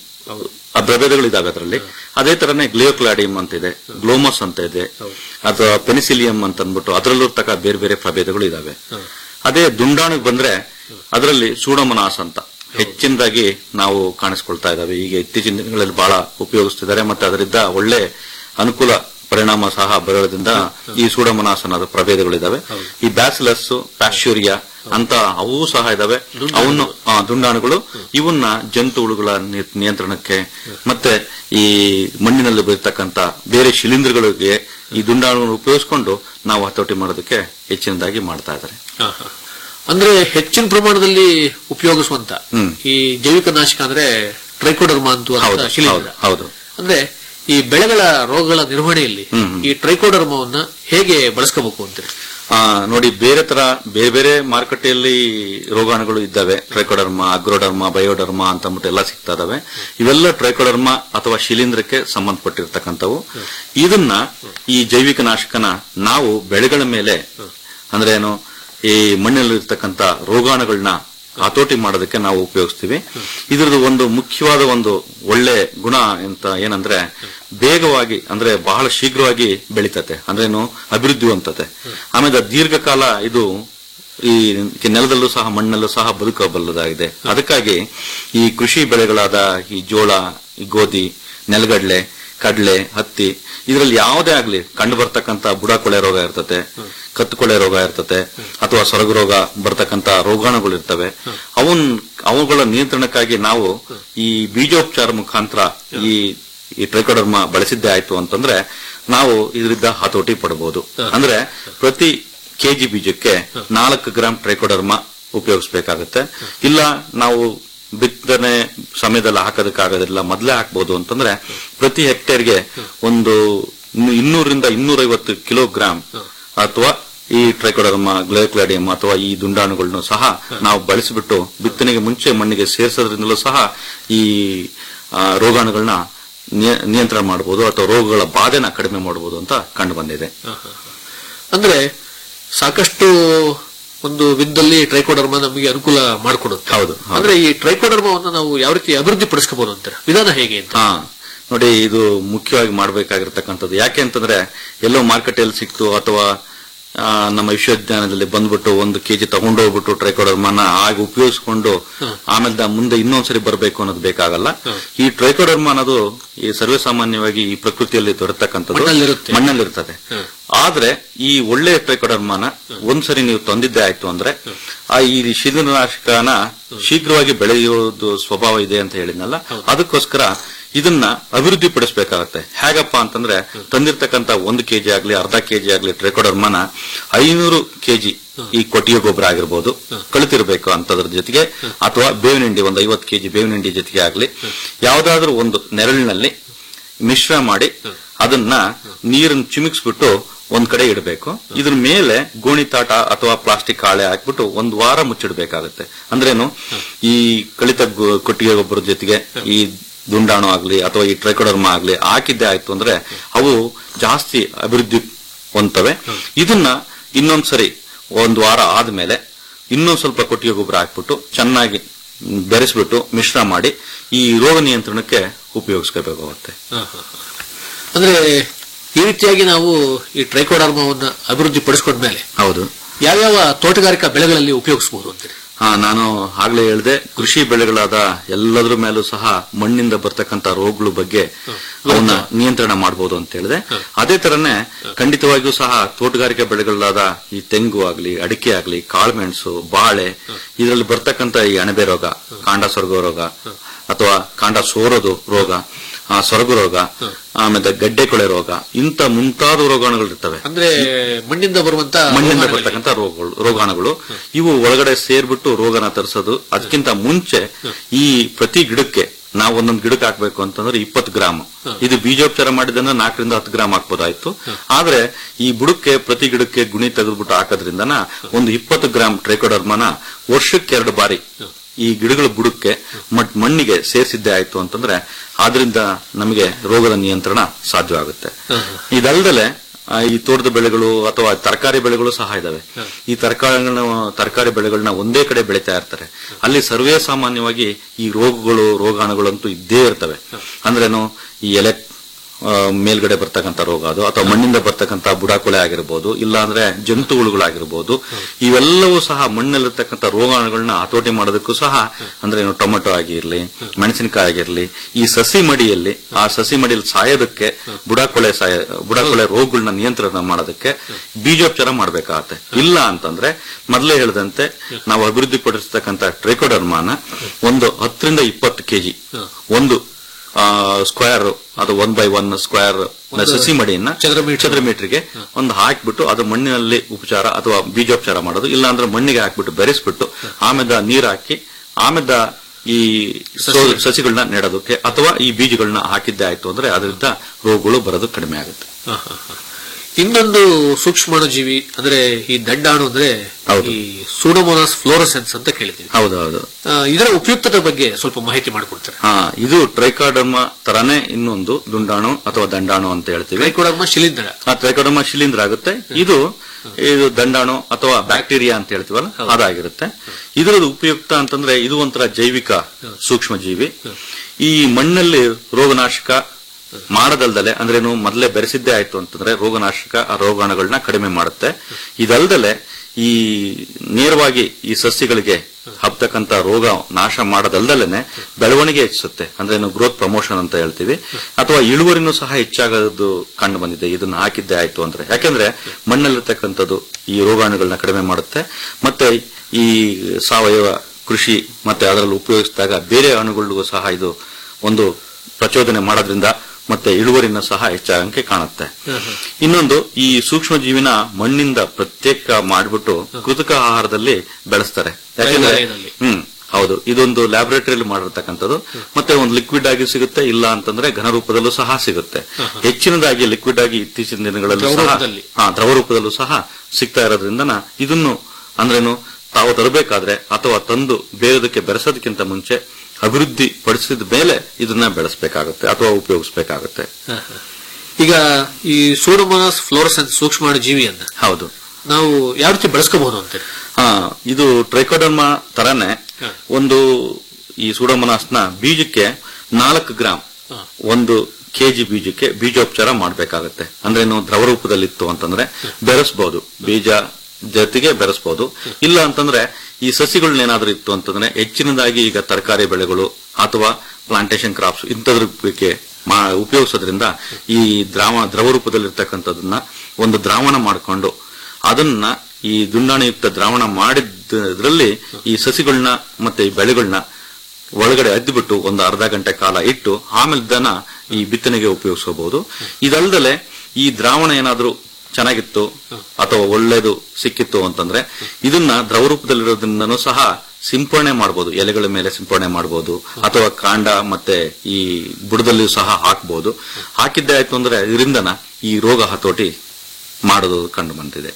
[SPEAKER 11] ಆ ಪ್ರಭೇದಗಳು ಇದಾವೆ ಅದರಲ್ಲಿ ಅದೇ ತರನೇ ಗ್ಲಿಯೋಕ್ಲಾಡಿಯಂ ಅಂತಿದೆ ಗ್ಲೋಮಸ್ ಅಂತ ಇದೆ ಅಥವಾ ಪೆನಿಸಿಲಿಯಂ ಅಂತ ಅಂದ್ಬಿಟ್ಟು ಅದರಲ್ಲೂ ಇರ್ತಕ್ಕ ಬೇರೆ ಬೇರೆ ಪ್ರಭೇದಗಳು ಇದಾವೆ ಅದೇ ದುಂಡಾಣಿಗೆ ಬಂದ್ರೆ ಅದರಲ್ಲಿ ಸೂಡಮನಾಸ್ ಅಂತ ಹೆಚ್ಚಿನದಾಗಿ ನಾವು ಕಾಣಿಸ್ಕೊಳ್ತಾ ಇದ್ದಾವೆ ಈಗ ಇತ್ತೀಚಿನ ದಿನಗಳಲ್ಲಿ ಬಹಳ ಉಪಯೋಗಿಸ್ತಿದ್ದಾರೆ ಮತ್ತೆ ಅದರಿಂದ ಒಳ್ಳೆ ಅನುಕೂಲ ಪರಿಣಾಮ ಸಹ ಬರೋದ್ರಿಂದ ಈ ಸೂಡಮನಾಸ್ ಅನ್ನೋದು ಪ್ರಭೇದಗಳಿದಾವೆ ಈ ಬ್ಯಾಸಿಲಸ್ ಪ್ಯಾಶ್ಯೂರಿಯಾ ಅಂತ ಅವು ಸಹ ಇದಾವೆ ಅವನ್ನು ಆ, ದುಂಡಾಣುಗಳು ಇವನ್ನ ಜಂತು ಹುಳುಗಳ ನಿ- ನಿಯಂತ್ರಣಕ್ಕೆ ಮತ್ತೆ ಈ ಮಣ್ಣಿನಲ್ಲಿ ಬರ್ತಕ್ಕಂತ ಬೇರೆ ಶಿಲೀಂಧ್ರಗಳಿಗೆ ಈ ದುಂಡಾಣುಗಳನ್ನು ಉಪಯೋಗಿಸಿಕೊಂಡು ನಾವು ಹತೋಟಿ ಮಾಡೋದಕ್ಕೆ ಹೆಚ್ಚಿನದಾಗಿ ಮಾಡ್ತಾ ಇದ್ದಾರೆ
[SPEAKER 8] ಹ, ಹ. ಅಂದ್ರೆ ಹೆಚ್ಚಿನ ಪ್ರಮಾಣದಲ್ಲಿ ಉಪಯೋಗಿಸುವಂತ
[SPEAKER 11] ಹ್ಮ್.
[SPEAKER 8] ಈ ಜೈವಿಕ ನಾಶಕ ಅಂದ್ರೆ ಟ್ರೈಕೋಡರ್ಮಾ ಅಂತ
[SPEAKER 11] ಹೌದು
[SPEAKER 8] ಶಿಲೀಂಧ್ರ
[SPEAKER 11] ಹೌದು
[SPEAKER 8] ಅಂದ್ರೆ ಈ ಬೆಳೆಗಳ ರೋಗಗಳ ನಿರ್ವಹಣೆಯಲ್ಲಿ
[SPEAKER 11] ಹ್ಮ್, ಹ್ಮ್.
[SPEAKER 8] ಈ ಟ್ರೈಕೋಡರ್ಮವನ್ನ ಹೇಗೆ ಬಳಸ್ಕೋಬೇಕು ಅಂತೀರಿ
[SPEAKER 11] ಆ, ನೋಡಿ ಬೇರೆ ತರ ಬೇರೆ ಬೇರೆ ಮಾರುಕಟ್ಟೆಯಲ್ಲಿ ರೋಗಾಣುಗಳು ಇದ್ದಾವೆ ಟ್ರೈಕೋಡರ್ಮಾ ಅಗ್ರೋಡರ್ಮಾ ಬಯೋಡರ್ಮಾ ಅಂತ ಅಂದ್ಬಿಟ್ಟು ಎಲ್ಲ ಸಿಗ್ತಾ ಇದಾವೆ ಇವೆಲ್ಲ ಟ್ರೈಕೋಡರ್ಮಾ ಅಥವಾ ಶಿಲೀಂಧ್ರಕ್ಕೆ ಸಂಬಂಧಪಟ್ಟಿರ್ತಕ್ಕಂಥವು ಇದನ್ನ ಈ ಜೈವಿಕ ನಾಶಕನ ನಾವು ಬೆಳೆಗಳ ಮೇಲೆ ಅಂದ್ರೆ ಏನು ಈ ಮಣ್ಣಲ್ಲಿರ್ತಕ್ಕಂಥ ರೋಗಾಣುಗಳನ್ನ ಹತೋಟಿ ಮಾಡೋದಕ್ಕೆ ನಾವು ಉಪಯೋಗಿಸ್ತೀವಿ ಇದ್ರದ್ದು ಒಂದು ಮುಖ್ಯವಾದ ಒಂದು ಒಳ್ಳೆ ಗುಣ ಅಂತ ಏನಂದ್ರೆ ಬೇಗವಾಗಿ ಅಂದ್ರೆ ಬಹಳ ಶೀಘ್ರವಾಗಿ ಬೆಳಿತತೆ ಅಂದ್ರೇನು ಅಭಿವೃದ್ಧಿವಂತತೆ ಆಮೇಲೆ ದೀರ್ಘಕಾಲ ಇದು ಈ ನೆಲದಲ್ಲೂ ಸಹ ಮಣ್ಣಲ್ಲೂ ಸಹ ಬದುಕಬಲ್ಲದಾಗಿದೆ ಅದಕ್ಕಾಗಿ ಈ ಕೃಷಿ ಬೆಳೆಗಳಾದ ಈ ಜೋಳ ಈ ಗೋಧಿ ನೆಲಗಡಲೆ ಕಡಲೆ ಹತ್ತಿ ಇದರಲ್ಲಿ ಯಾವುದೇ ಆಗ್ಲಿ ಕಂಡು ಬರ್ತಕ್ಕಂತ ಬುಡ ಕೊಳೆ ರೋಗ ಇರ್ತತೆ ಕತ್ತು ಕೊಳೆ ರೋಗ ಇರ್ತತೆ ಅಥವಾ ಸೊರಗು ರೋಗ ಬರ್ತಕ್ಕಂತ ರೋಗಾಣುಗಳು ಇರ್ತವೆ ಅವನ್ ಅವುಗಳ ನಿಯಂತ್ರಣಕ್ಕಾಗಿ ನಾವು ಈ ಬೀಜೋಪಚಾರ ಮುಖಾಂತರ ಈ ಈ ಟ್ರೈಕೋಡರ್ಮ ಬಳಸಿದ್ದೇ ಆಯ್ತು ಅಂತಂದ್ರೆ ನಾವು ಇದರಿಂದ ಹತೋಟಿ ಪಡಬಹುದು ಅಂದ್ರೆ ಪ್ರತಿ ಕೆಜಿ ಬೀಜಕ್ಕೆ ನಾಲ್ಕು ಗ್ರಾಂ ಟ್ರೈಕೋಡರ್ಮ ಉಪಯೋಗಿಸಬೇಕಾಗುತ್ತೆ ಇಲ್ಲ ನಾವು ಬಿತ್ತನೆ ಸಮಯದಲ್ಲಿ ಹಾಕೋದಕ್ಕಾಗೋದಿಲ್ಲ ಮೊದಲೇ ಹಾಕ್ಬೋದು ಅಂತಂದ್ರೆ ಪ್ರತಿ ಹೆಕ್ಟೇರ್ಗೆ ಒಂದು ಇನ್ನೂರಿಂದ ಇನ್ನೂರೈವತ್ತು ಕಿಲೋಗ್ರಾಂ ಅಥವಾ ಈ ಟ್ರೈಕೋಡರ್ಮ ಗ್ಲೈಕ್ಲಾಡಿಯಂ ಅಥವಾ ಈ ದುಂಡಾಣುಗಳನ್ನು ಸಹ ನಾವು ಬಳಸಿಬಿಟ್ಟು ಬಿತ್ತನೆಗೆ ಮುಂಚೆ ಮಣ್ಣಿಗೆ ಸೇರಿಸೋದ್ರಿಂದಲೂ ಸಹ ಈ ಆ, ರೋಗಾಣುಗಳನ್ನ ನಿಯ- ನಿಯಂತ್ರಣ ಮಾಡಬಹುದು ಅಥವಾ ರೋಗಗಳ ಬಾಧೆನ ಕಡಿಮೆ ಮಾಡಬಹುದು ಅಂತ ಕಂಡು ಬಂದಿದೆ
[SPEAKER 8] ಅಂದ್ರೆ ಸಾಕಷ್ಟು ಒಂದು ವಿಧದಲ್ಲಿ ಟ್ರೈಕೋಡರ್ಮ ನಮಗೆ ಅನುಕೂಲ ಮಾಡಿಕೊಡುತ್ತೆ
[SPEAKER 11] ಹೌದು
[SPEAKER 8] ಅಂದ್ರೆ ಈ ಟ್ರೈಕೋಡರ್ಮವನ್ನು ನಾವು ಯಾವ ರೀತಿ ಅಭಿವೃದ್ಧಿ ಪಡಿಸ್ಕೋಬಹುದು ಅಂತಾರೆ ವಿಧಾನ ಹೇಗೆ ಅಂತ
[SPEAKER 11] ಹಾ ನೋಡಿ ಇದು ಮುಖ್ಯವಾಗಿ ಮಾಡಬೇಕಾಗಿರ್ತಕ್ಕಂಥದ್ದು ಯಾಕೆ ಅಂತಂದ್ರೆ ಎಲ್ಲೋ ಮಾರ್ಕೆಟಲ್ಲಿ ಸಿಕ್ತು ಅಥವಾ ಆ, ನಮ್ಮ ವಿಶ್ವವಿದ್ಯಾಲಯದಲ್ಲಿ ಬಂದ್ಬಿಟ್ಟು ಒಂದು ಕೆಜಿ ತಗೊಂಡು ಹೋಗ್ಬಿಟ್ಟು ಟ್ರೈಕೋಡರ್ಮನ ಆಗ ಉಪಯೋಗಿಸ್ಕೊಂಡು ಆಮೇಲೆ ದ- ಮುಂದೆ ಇನ್ನೊಂದ್ಸರಿ ಬರಬೇಕು ಅನ್ನೋದು ಬೇಕಾಗಲ್ಲ ಈ ಟ್ರೈಕೋಡರ್ಮ ಅನ್ನೋದು ಈ ಸರ್ವೇ ಸಾಮಾನ್ಯವಾಗಿ ಈ ಪ್ರಕೃತಿಯಲ್ಲಿ ದೊರೆತಕ್ಕಂಥದ್ದು
[SPEAKER 8] ಮಣ್ಣಲ್ಲಿರುತ್ತೆ.
[SPEAKER 11] ಮಣ್ಣಲ್ಲಿರ್ತದೆ ಆದ್ರೆ ಈ ಒಳ್ಳೆ ಟ್ರೈಕೋಡರ್ಮನ ಒಂದ್ಸರಿ ನೀವು ತಂದಿದ್ದೆ ಆಯ್ತು ಅಂದ್ರೆ ಆ ಈ ಶಿಲೀಂಧ್ರನಾಶಕನ ಶೀಘ್ರವಾಗಿ ಬೆಳೆಯೋದು ಸ್ವಭಾವ ಇದೆ ಅಂತ ಹೇಳಿದ್ನಲ್ಲ ಅದಕ್ಕೋಸ್ಕರ ಇದನ್ನ ಅಭಿವೃದ್ಧಿ ಪಡಿಸಬೇಕಾಗತ್ತೆ ಹೇಗಪ್ಪ ಅಂತಂದ್ರೆ ತಂದಿರ್ತಕ್ಕಂತ ಒಂದು ಕೆಜಿ ಆಗ್ಲಿ ಅರ್ಧ ಕೆಜಿ ಆಗ್ಲಿ ಟ್ರೈಕೋಡರ್ಮನ ಐನೂರು ಕೆಜಿ ಈ ಕೊಟ್ಟಿಗೆ ಗೊಬ್ಬರ ಆಗಿರ್ಬೋದು ಕಳಿತಿರ್ಬೇಕು ಅಂತದ್ರ ಜೊತೆಗೆ ಅಥವಾ ಬೇವಿನ ಹಿಂಡಿ ಒಂದು ಐವತ್ತು ಕೆಜಿ ಬೇವಿನ ಹಿಂಡಿ ಜೊತೆಗೆ ಆಗ್ಲಿ ಯಾವ್ದಾದ್ರೂ ಒಂದು ನೆರಳಿನಲ್ಲಿ ಮಿಶ್ರ ಮಾಡಿ ಅದನ್ನ ನೀರನ್ನು ಚಿಮಿಕ್ಸ್ಬಿಟ್ಟು ಒಂದ್ ಕಡೆ ಇಡಬೇಕು ಇದ್ರ ಮೇಲೆ ಗೋಣಿತಾಟ ಅಥವಾ ಪ್ಲಾಸ್ಟಿಕ್ ಹಾಳೆ ಹಾಕ್ಬಿಟ್ಟು ಒಂದ್ ವಾರ ಮುಚ್ಚಿಡ್ಬೇಕಾಗತ್ತೆ ಅಂದ್ರೇನು ಈ ಕಳಿತ ಗೊ- ಕೊಟ್ಟಿಗೆ ಗೊಬ್ಬರದ ಜೊತೆಗೆ ಈ ದುಂಡಾಣು ಆಗ್ಲಿ ಅಥವಾ ಈ ಟ್ರೈಕೋಡರ್ಮ ಆಗ್ಲಿ ಹಾಕಿದ್ದೆ ಆಯ್ತು ಅಂದ್ರೆ ಅವು ಜಾಸ್ತಿ ಅಭಿವೃದ್ಧಿ ಹೊಂದ್ತವೆ ಇದನ್ನ ಇನ್ನೊಂದ್ಸರಿ ಒಂದ್ ವಾರ ಆದ್ಮೇಲೆ ಇನ್ನೊಂದ್ ಸ್ವಲ್ಪ ಕೊಟ್ಟಿಗೆ ಗೊಬ್ಬರ ಹಾಕ್ಬಿಟ್ಟು ಚೆನ್ನಾಗಿ ಬೆರೆಸ್ಬಿಟ್ಟು ಮಿಶ್ರ ಮಾಡಿ ಈ ರೋಗ ನಿಯಂತ್ರಣಕ್ಕೆ ಉಪಯೋಗಿಸ್ಕೋಬೇಕಾಗುತ್ತೆ
[SPEAKER 8] ಅಂದ್ರೆ ಈ ರೀತಿಯಾಗಿ ನಾವು ಈ ಟ್ರೈಕೋಡರ್ಮವನ್ನು ಅಭಿವೃದ್ಧಿ ಪಡಿಸ್ಕೊಂಡ್ಮೇಲೆ
[SPEAKER 11] ಹೌದು
[SPEAKER 8] ಯಾವ್ಯಾವ ತೋಟಗಾರಿಕಾ ಬೆಳೆಗಳಲ್ಲಿ ಉಪಯೋಗಿಸಬಹುದು ಅಂತೀರಿ
[SPEAKER 11] ಹಾ ನಾನು ಆಗ್ಲೇ ಹೇಳಿದೆ ಕೃಷಿ ಬೆಳೆಗಳಾದ ಎಲ್ಲದ್ರ ಮೇಲೂ ಸಹ ಮಣ್ಣಿಂದ ಬರ್ತಕ್ಕಂತ ರೋಗಗಳ ಬಗ್ಗೆ ಅವನ್ನ ನಿಯಂತ್ರಣ ಮಾಡಬಹುದು ಅಂತ ಹೇಳಿದೆ ಅದೇ ತರನೇ ಖಂಡಿತವಾಗಿಯೂ ಸಹ ತೋಟಗಾರಿಕೆ ಬೆಳೆಗಳಾದ ಈ ತೆಂಗು ಆಗ್ಲಿ ಅಡಿಕೆ ಆಗ್ಲಿ ಕಾಳುಮೆಣಸು ಬಾಳೆ ಇದರಲ್ಲಿ ಬರ್ತಕ್ಕಂತ ಈ ಅಣಬೆ ರೋಗ ಕಾಂಡ ಸೊರಗೋ ರೋಗ ಅಥವಾ ಕಾಂಡ ಸೋರೋದು ರೋಗ ಆ, ಸೊರಗು ರೋಗ ಆಮೇಲೆ ಗಡ್ಡೆ ಕೊಳೆ ರೋಗ ಇಂಥ ಮುಂತಾದ ರೋಗಾಣುಗಳಿರ್ತವೆ
[SPEAKER 8] ಅಂದ್ರೆ ಮಣ್ಣಿಂದ ಬರುವಂತ
[SPEAKER 11] ಮಣ್ಣಿಂದ
[SPEAKER 8] ರೋಗಾಣುಗಳು.
[SPEAKER 11] ಬರ್ತಕ್ಕಂಥ ರೋಗಗಳು ರೋಗಾಣುಗಳು ಇವು ಒಳಗಡೆ ಸೇರ್ಬಿಟ್ಟು ರೋಗನ ತರಿಸೋದು ಅದಕ್ಕಿಂತ ಮುಂಚೆ ಈ ಪ್ರತಿ ಗಿಡಕ್ಕೆ ನಾವು ಒಂದೊಂದು ಗಿಡಕ್ಕೆ ಹಾಕ್ಬೇಕು ಅಂತಂದ್ರೆ ಇಪ್ಪತ್ತು ಗ್ರಾಮ್ ಇದು ಬೀಜೋಪಚಾರ ಮಾಡಿದ್ರೆ ನಾಲ್ಕರಿಂದ ಹತ್ತು ಗ್ರಾಮ್ ಹಾಕ್ಬೋದಾಯ್ತು ಆದ್ರೆ ಈ ಬುಡಕ್ಕೆ ಪ್ರತಿ ಗಿಡಕ್ಕೆ ಗುಣಿ ತೆಗೆದ್ಬಿಟ್ಟು ಹಾಕೋದ್ರಿಂದನ ಒಂದು ಇಪ್ಪತ್ತು ಗ್ರಾಮ್ ಟ್ರೈಕೋಡರ್ಮನ ವರ್ಷಕ್ಕೆ ಎರಡು ಬಾರಿ ಈ ಗಿಡಗಳ ಬುಡಕ್ಕೆ ಮಟ್ ಮಣ್ಣಿಗೆ ಸೇರಿಸಿದ್ದೆ ಆಯ್ತು ಅಂತಂದ್ರೆ ಆದ್ರಿಂದ ನಮಗೆ ರೋಗದ ನಿಯಂತ್ರಣ ಸಾಧ್ಯವಾಗುತ್ತೆ ಇದಲ್ದಲೆ ಆ, ಈ ತೋಟದ ಬೆಳೆಗಳು ಅಥವಾ ತರಕಾರಿ ಬೆಳೆಗಳು ಸಹ ಇದಾವೆ ಈ ತರಕಾರಿಗಳನ್ನ ತರಕಾರಿ ಬೆಳೆಗಳನ್ನ ಒಂದೇ ಕಡೆ ಬೆಳೀತಾ ಇರ್ತಾರೆ ಅಲ್ಲಿ ಸರ್ವೇ ಸಾಮಾನ್ಯವಾಗಿ ಈ ರೋಗಗಳು ರೋಗಾಣುಗಳಂತೂ ಇದ್ದೇ ಇರ್ತವೆ ಅಂದ್ರೇನು ಈ ಎಲೆ ಆ, ಮೇಲ್ಗಡೆ ಬರ್ತಕ್ಕಂಥ ರೋಗ ಅದು ಅಥವಾ ಮಣ್ಣಿಂದ ಬರ್ತಕ್ಕಂಥ ಬುಡಾಕೊಳೆ ಆಗಿರ್ಬೋದು ಇಲ್ಲಾಂದ್ರೆ ಜಂತುಹುಳುಗಳಾಗಿರ್ಬೋದು ಇವೆಲ್ಲವೂ ಸಹ ಮಣ್ಣಲ್ಲಿರ್ತಕ್ಕಂಥ ರೋಗಾಣುಗಳನ್ನ ಹತೋಟಿ ಮಾಡೋದಕ್ಕೂ ಸಹ ಅಂದ್ರೆ ಏನು ಟೊಮೆಟೊ ಆಗಿರ್ಲಿ ಮೆಣಸಿನಕಾಯಿ ಆಗಿರ್ಲಿ ಈ ಸಸಿ ಮಡಿಯಲ್ಲಿ ಆ ಸಸಿ ಮಡಿಯಲ್ಲಿ ಸಾಯೋದಕ್ಕೆ ಬುಡಾಕೊಳೆ ಸಾಯ ಬುಡಾಕೊಳೆ ರೋಗಗಳನ್ನ ನಿಯಂತ್ರಣ ಮಾಡೋದಕ್ಕೆ ಬೀಜೋಪಚಾರ ಮಾಡ್ಬೇಕಾಗತ್ತೆ ಇಲ್ಲ ಅಂತಂದ್ರೆ ಮೊದಲೇ ಹೇಳಿದಂತೆ ನಾವು ಅಭಿವೃದ್ಧಿ ಪಡಿಸತಕ್ಕಂಥ ಟ್ರೈಕೋಡರ್ಮಾನ ಒಂದು ಹತ್ತರಿಂದ ಇಪ್ಪತ್ತು ಕೆಜಿ ಒಂದು ಸ್ಕ್ವೇರ್ ಅದು ಒನ್ ಬೈ ಒನ್ ಸ್ಕ್ವೇರ್ ಸಸಿ ಮಡಿಯನ್ನ ಚದರ ಮೀಟರ್ಗೆ ಒಂದು ಹಾಕ್ಬಿಟ್ಟು ಅದು ಮಣ್ಣಿನಲ್ಲಿ ಉಪಚಾರ ಅಥವಾ ಬೀಜೋಪಚಾರ ಮಾಡೋದು ಇಲ್ಲ ಅಂದ್ರೆ ಮಣ್ಣಿಗೆ ಹಾಕ್ಬಿಟ್ಟು ಬೆರೆಸ್ಬಿಟ್ಟು ಆಮೇಲೆ ನೀರು ಹಾಕಿ ಆಮೇಲೆ ಈ ಸೋ- ಸಸಿಗಳನ್ನ ನೆಡೋದಕ್ಕೆ ಅಥವಾ ಈ ಬೀಜಗಳನ್ನ ಹಾಕಿದ್ದೆ ಆಯ್ತು ಅಂದ್ರೆ ಅದರಿಂದ ರೋಗಗಳು ಬರೋದು ಕಡಿಮೆ ಆಗುತ್ತೆ
[SPEAKER 8] ಹ, ಹ, ಹ. ಇನ್ನೊಂದು ಸೂಕ್ಷ್ಮಾಣು ಜೀವಿ ಅಂದ್ರೆ ಈ ದಂಡಾಣು ಅಂದ್ರೆ ಈ ಸೂಡೋಮೋನಾಸ್ ಫ್ಲೋರಸೆನ್ಸ್ ಅಂತ ಕೇಳಿದ್ದೀವಿ
[SPEAKER 11] ಹೌದು ಹೌದು
[SPEAKER 8] ಆ, ಇದರ ಉಪಯುಕ್ತತೆ ಬಗ್ಗೆ ಸ್ವಲ್ಪ ಮಾಹಿತಿ ಮಾಡಿಕೊಡ್ತಾರೆ
[SPEAKER 11] ಹಾ ಇದು ಟ್ರೈಕಾಡರ್ಮ ತರಾನೇ ಇನ್ನೊಂದು ದುಂಡಾಣು ಅಥವಾ ದಂಡಾಣು ಅಂತ ಹೇಳ್ತೀವಿ
[SPEAKER 8] ಟ್ರೈಕೋಡರ್ಮ ಶಿಲೀಂಧ್ರ
[SPEAKER 11] ಆ ಟ್ರೈಕೋಡರ್ಮ ಶಿಲೀಂಧ್ರ ಆಗುತ್ತೆ ಇದು ಇದು ದಂಡಾಣು ಅಥವಾ ಬ್ಯಾಕ್ಟೀರಿಯಾ ಅಂತ ಹೇಳ್ತೀವಲ್ಲ ಅದಾಗಿರುತ್ತೆ ಇದರದ್ದು ಉಪಯುಕ್ತ ಅಂತಂದ್ರೆ ಇದು ಒಂಥರ ಜೈವಿಕ ಸೂಕ್ಷ್ಮ ಜೀವಿ ಈ ಮಣ್ಣಲ್ಲಿ ರೋಗನಾಶಕ ಮಾಡದಲ್ದಲೆ ಅಂದ್ರೇನು ಮೊದಲೇ ಬೆರೆಸಿದ್ದೇ ಆಯ್ತು ಅಂತಂದ್ರೆ ರೋಗನಾಶಕ ಆ ರೋಗಾಣುಗಳನ್ನ ಕಡಿಮೆ ಮಾಡುತ್ತೆ ಇದಲ್ದಲೆ ಈ ನೇರವಾಗಿ ಈ ಸಸ್ಯಗಳಿಗೆ ಹಬ್ತಕ್ಕಂತ ರೋಗ ನಾಶ ಮಾಡೋದಲ್ದಲೇನೆ ಬೆಳವಣಿಗೆ ಹೆಚ್ಚಿಸುತ್ತೆ ಅಂದ್ರೆ ಗ್ರೋತ್ ಪ್ರಮೋಷನ್ ಅಂತ ಹೇಳ್ತೀವಿ ಅಥವಾ ಇಳುವರಿನೂ ಸಹ ಹೆಚ್ಚಾಗೋದು ಕಂಡು ಬಂದಿದೆ ಇದನ್ನ ಹಾಕಿದ್ದೆ ಆಯ್ತು ಅಂದ್ರೆ ಯಾಕಂದ್ರೆ ಮಣ್ಣಲ್ಲಿರ್ತಕ್ಕಂಥದ್ದು ಈ ರೋಗಾಣುಗಳನ್ನ ಕಡಿಮೆ ಮಾಡುತ್ತೆ ಮತ್ತೆ ಈ ಸಾವಯವ ಕೃಷಿ ಮತ್ತೆ ಅದರಲ್ಲಿ ಉಪಯೋಗಿಸಿದಾಗ ಬೇರೆ ಅಣುಗಳಿಗೂ ಸಹ ಇದು ಒಂದು ಪ್ರಚೋದನೆ ಮಾಡೋದ್ರಿಂದ ಮತ್ತೆ ಇಳುವರಿನ ಸಹ ಹೆಚ್ಚಾಗಂಗೆ ಕಾಣುತ್ತೆ ಇನ್ನೊಂದು ಈ ಸೂಕ್ಷ್ಮ ಜೀವಿನ ಮಣ್ಣಿಂದ ಪ್ರತ್ಯೇಕ ಮಾಡಿಬಿಟ್ಟು ಕೃತಕ ಆಹಾರದಲ್ಲಿ ಬೆಳೆಸ್ತಾರೆ ಯಾಕಂದ್ರೆ
[SPEAKER 8] ಬೆಳೆಗಳಲ್ಲಿ.
[SPEAKER 11] ಹ್ಮ್ ಹೌದು ಇದೊಂದು ಲ್ಯಾಬೊರೇಟರಿಯಲ್ಲಿ ಮಾಡಿರ್ತಕ್ಕಂಥದ್ದು ಮತ್ತೆ ಒಂದು ಲಿಕ್ವಿಡ್ ಆಗಿ ಸಿಗುತ್ತೆ ಇಲ್ಲ ಅಂತಂದ್ರೆ ಘನ ರೂಪದಲ್ಲೂ ಸಹ ಸಿಗುತ್ತೆ ಹೆಚ್ಚಿನದಾಗಿ ಲಿಕ್ವಿಡ್ ಆಗಿ ಇತ್ತೀಚಿನ ದಿನಗಳಲ್ಲೂ
[SPEAKER 8] ದ್ರವ
[SPEAKER 11] ಸಹ
[SPEAKER 8] ರೂಪದಲ್ಲಿ.
[SPEAKER 11] ಹಾ ದ್ರವ ರೂಪದಲ್ಲೂ ಸಹ ಸಿಗ್ತಾ ಇರೋದ್ರಿಂದ ನಾ- ಇದನ್ನು ಅಂದ್ರೇನು ತಾವು ತರಬೇಕಾದ್ರೆ ಅಥವಾ ತಂದು ಬೇರೆದಕ್ಕೆ ಬೆರೆಸೋದಕ್ಕಿಂತ ಮುಂಚೆ ಅಭಿವೃದ್ಧಿ ಪಡಿಸಿದ ಮೇಲೆ ಇದನ್ನ ಬೆಳೆಸಬೇಕಾಗುತ್ತೆ ಅಥವಾ ಉಪಯೋಗಿಸಬೇಕಾಗುತ್ತೆ
[SPEAKER 8] ಈಗ ಈ ಸೂಡೋಮೋನಾಸ್ ಫ್ಲೋರಸೆನ್ಸ್ ಸೂಕ್ಷ್ಮಾಣು ಜೀವಿಯನ್ನ
[SPEAKER 11] ಹೌದು
[SPEAKER 8] ನಾವು ಯಾವ ರೀತಿ ಬಳಸ್ಕೋಬಹುದು ಅಂತೀರಿ
[SPEAKER 11] ಹಾ ಇದು ಟ್ರೈಕೋಡರ್ಮ ತರನೇ ಒಂದು ಈ ಸೂಡೋಮನಾಸ್ನ ಬೀಜಕ್ಕೆ ನಾಲ್ಕು ಗ್ರಾಂ ಒಂದು ಕೆಜಿ ಬೀಜಕ್ಕೆ ಬೀಜೋಪಚಾರ ಮಾಡಬೇಕಾಗುತ್ತೆ ಅಂದ್ರೆ ಏನು ದ್ರವ ರೂಪದಲ್ಲಿತ್ತು ಅಂತಂದ್ರೆ ಬೆರೆಸ್ಬಹುದು ಬೀಜ ಜೊತೆಗೆ ಬೆರೆಸ್ಬಹುದು ಇಲ್ಲ ಅಂತಂದ್ರೆ ಈ ಸಸಿಗಳನ್ನೇನಾದ್ರೂ ಇತ್ತು ಅಂತಂದ್ರೆ ಹೆಚ್ಚಿನದಾಗಿ ಈಗ ತರಕಾರಿ ಬೆಳೆಗಳು ಅಥವಾ ಪ್ಲಾಂಟೇಶನ್ ಕ್ರಾಪ್ಸ್ ಇಂಥದ್ರ ಬಗ್ಗೆ ಮಾ- ಉಪಯೋಗಿಸೋದ್ರಿಂದ ಈ ದ್ರಾವ ದ್ರವ ರೂಪದಲ್ಲಿರ್ತಕ್ಕಂಥದನ್ನ ಒಂದು ದ್ರಾವಣ ಮಾಡಿಕೊಂಡು ಅದನ್ನ ಈ ದುಂಡಾಣಯುಕ್ತ ದ್ರಾವಣ ಮಾಡಿದ್ರಲ್ಲಿ ಈ ಸಸಿಗಳನ್ನ ಮತ್ತೆ ಈ ಬೆಳೆಗಳನ್ನ ಒಳಗಡೆ ಅದ್ದಿಬಿಟ್ಟು ಒಂದು ಅರ್ಧ ಗಂಟೆ ಕಾಲ ಇಟ್ಟು ಆಮೇಲೆ ದನ ಈ ಬಿತ್ತನೆಗೆ ಉಪಯೋಗಿಸಬಹುದು ಇದಲ್ದಲೆ ಈ ದ್ರಾವಣ ಏನಾದ್ರೂ ಚೆನ್ನಾಗಿತ್ತು ಅಥವಾ ಒಳ್ಳೇದು ಸಿಕ್ಕಿತ್ತು ಅಂತಂದ್ರೆ ಇದನ್ನ ದ್ರವ ರೂಪದಲ್ಲಿರೋದ್ರಿಂದನೂ ಸಹ ಸಿಂಪರಣೆ ಮಾಡಬಹುದು ಎಲೆಗಳ ಮೇಲೆ ಸಿಂಪರಣೆ ಮಾಡಬಹುದು ಅಥವಾ ಕಾಂಡ ಮತ್ತೆ ಈ ಬುಡದಲ್ಲಿಯೂ ಸಹ ಹಾಕಬಹುದು ಹಾಕಿದ್ದೆ ಆಯ್ತು ಅಂದ್ರೆ ಇದರಿಂದನ ಈ ರೋಗ ಹತೋಟಿ ಮಾಡೋದು ಕಂಡು ಬಂದಿದೆ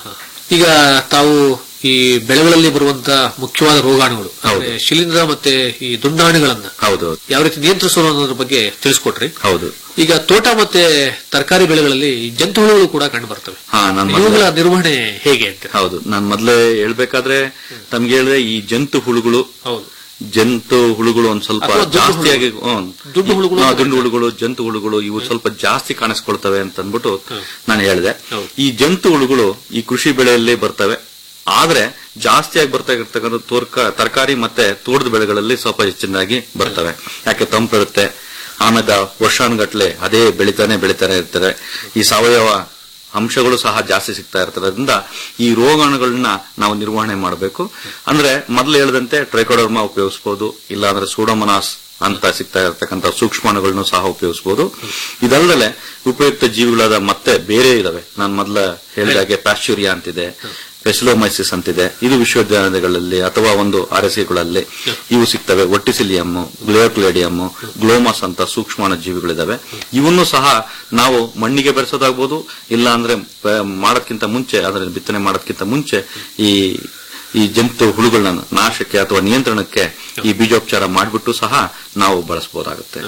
[SPEAKER 8] ಈಗ ತಾವು ಈ ಬೆಳೆಗಳಲ್ಲಿ ಬರುವಂತಹ ಮುಖ್ಯವಾದ ರೋಗಾಣುಗಳು ಅಂದ್ರೆ ಶಿಲೀಂಧ್ರ ಮತ್ತೆ ಈ ದುಂಡಾಣುಗಳನ್ನ
[SPEAKER 11] ಹೌದು
[SPEAKER 8] ಯಾವ ರೀತಿ ನಿಯಂತ್ರಿಸೋದು ಅನ್ನೋದ್ರ ಬಗ್ಗೆ ತಿಳಿಸ್ಕೊಟ್ರಿ
[SPEAKER 11] ಹೌದು
[SPEAKER 8] ಈಗ ತೋಟ ಮತ್ತೆ ತರಕಾರಿ ಬೆಳೆಗಳಲ್ಲಿ ಜಂತುಹುಳುಗಳು ಕೂಡ ಕಂಡು ಬರ್ತವೆ
[SPEAKER 11] ಹಾ ನಾನು
[SPEAKER 8] ಇವುಗಳ ನಿರ್ವಹಣೆ ಹೇಗೆ ಅಂತ
[SPEAKER 11] ಹೌದು ನಾನು ಮೊದಲೇ ಹೇಳ್ಬೇಕಾದ್ರೆ ತಮ್ಗೆ ಹೇಳಿದ್ರೆ ಈ ಜಂತು ಹುಳುಗಳು
[SPEAKER 8] ಹೌದು
[SPEAKER 11] ಜಂತು ಹುಳುಗಳು ಒಂದ್ ಸ್ವಲ್ಪ
[SPEAKER 8] ಅಥವಾ ದುಂಡು
[SPEAKER 11] ಜಾಸ್ತಿಯಾಗಿ
[SPEAKER 8] ಹುಳುಗಳು.
[SPEAKER 11] ಹ್ಮ್.
[SPEAKER 8] ದುಂಡು ಹುಳುಗಳು
[SPEAKER 11] ಹಾ,
[SPEAKER 8] ಅಂತ
[SPEAKER 11] ದುಂಡು ಹುಳುಗಳು ಜಂತು ಹುಳುಗಳು ಇವು ಸ್ವಲ್ಪ ಜಾಸ್ತಿ ಕಾಣಿಸ್ಕೊಳ್ತವೆ ಅಂತ ಅಂದ್ಬಿಟ್ಟು ನಾನು ಹೇಳಿದೆ ಈ ಜಂತು ಹುಳುಗಳು ಈ ಕೃಷಿ ಬೆಳೆಯಲ್ಲಿ ಬರ್ತವೆ ಆದ್ರೆ ಜಾಸ್ತಿಯಾಗಿ ಬರ್ತಾ ಇರ್ತಕ್ಕಂಥ ತೋರ್ಕ ತರಕಾರಿ ಮತ್ತೆ ತೋಟದ ಬೆಳೆಗಳಲ್ಲಿ ಸ್ವಲ್ಪ ಹೆಚ್ಚಿನದಾಗಿ ಬರ್ತವೆ ಯಾಕೆ ತಂಪಿರುತ್ತೆ ಆಮೇಲೆ ವರ್ಷಾನುಗಟ್ಲೆ ಅದೇ ಬೆಳಿತಾನೆ ಬೆಳಿತಾನೆ ಇರ್ತಾರೆ ಈ ಸಾವಯವ ಅಂಶಗಳು ಸಹ ಜಾಸ್ತಿ ಸಿಗ್ತಾ ಇರ್ತದ್ರಿಂದ ಈ ರೋಗಾಣುಗಳನ್ನ ನಾವು ನಿರ್ವಹಣೆ ಮಾಡಬೇಕು ಅಂದ್ರೆ ಮೊದಲು ಹೇಳಿದಂತೆ ಟ್ರೈಕೋಡರ್ಮಾ ಉಪಯೋಗಿಸಬಹುದು ಇಲ್ಲ ಅಂದ್ರೆ ಸೂಡೋಮನಾಸ್ ಅಂತ ಸಿಗ್ತಾ ಇರತಕ್ಕಂಥ ಸೂಕ್ಷ್ಮಾಣುಗಳನ್ನು ಸಹ ಉಪಯೋಗಿಸಬಹುದು ಇದಲ್ಲದೆ ಉಪಯುಕ್ತ ಜೀವಿಗಳಾದ ಮತ್ತೆ ಬೇರೆ ಇದಾವೆ ನಾನು ಮೊದಲ ಹೇಳಿದಾಗೆ ಪ್ಯಾಶ್ಚೂರಿಯಾ ಅಂತಿದೆ ಪೆಸಿಲೋಮೈಸಿಸ್ ಅಂತಿದೆ ಇದು ವಿಶ್ವವಿದ್ಯಾಲಯಗಳಲ್ಲಿ ಅಥವಾ ಒಂದು ಆರ್ಎಸ್ಸಿಗಳಲ್ಲಿ ಇವು ಸಿಗ್ತವೆ ಒಟ್ಟಿಸಿಲಿಯಮ್ ಗ್ಲೋಕ್ಲೇಡಿಯಮ್ ಗ್ಲೋಮಸ್ ಅಂತ ಸೂಕ್ಷ್ಮಾಣು ಜೀವಿಗಳಿದಾವೆ ಇವನ್ನು ಸಹ ನಾವು ಮಣ್ಣಿಗೆ ಬೆರೆಸೋದಾಗ್ಬೋದು ಇಲ್ಲ ಅಂದ್ರೆ ಪ- ಮಾಡೋದ್ಕಿಂತ ಮುಂಚೆ ಅದರ ಬಿತ್ತನೆ ಮಾಡೋದ್ಕಿಂತ ಮುಂಚೆ ಈ ಈ ಜಂತು ಹುಳುಗಳನ್ನ ನಾಶಕ್ಕೆ ಅಥವಾ ನಿಯಂತ್ರಣಕ್ಕೆ ಈ ಬೀಜೋಪಚಾರ ಮಾಡಿಬಿಟ್ಟು ಸಹ ನಾವು ಬಳಸಬಹುದಾಗುತ್ತೆ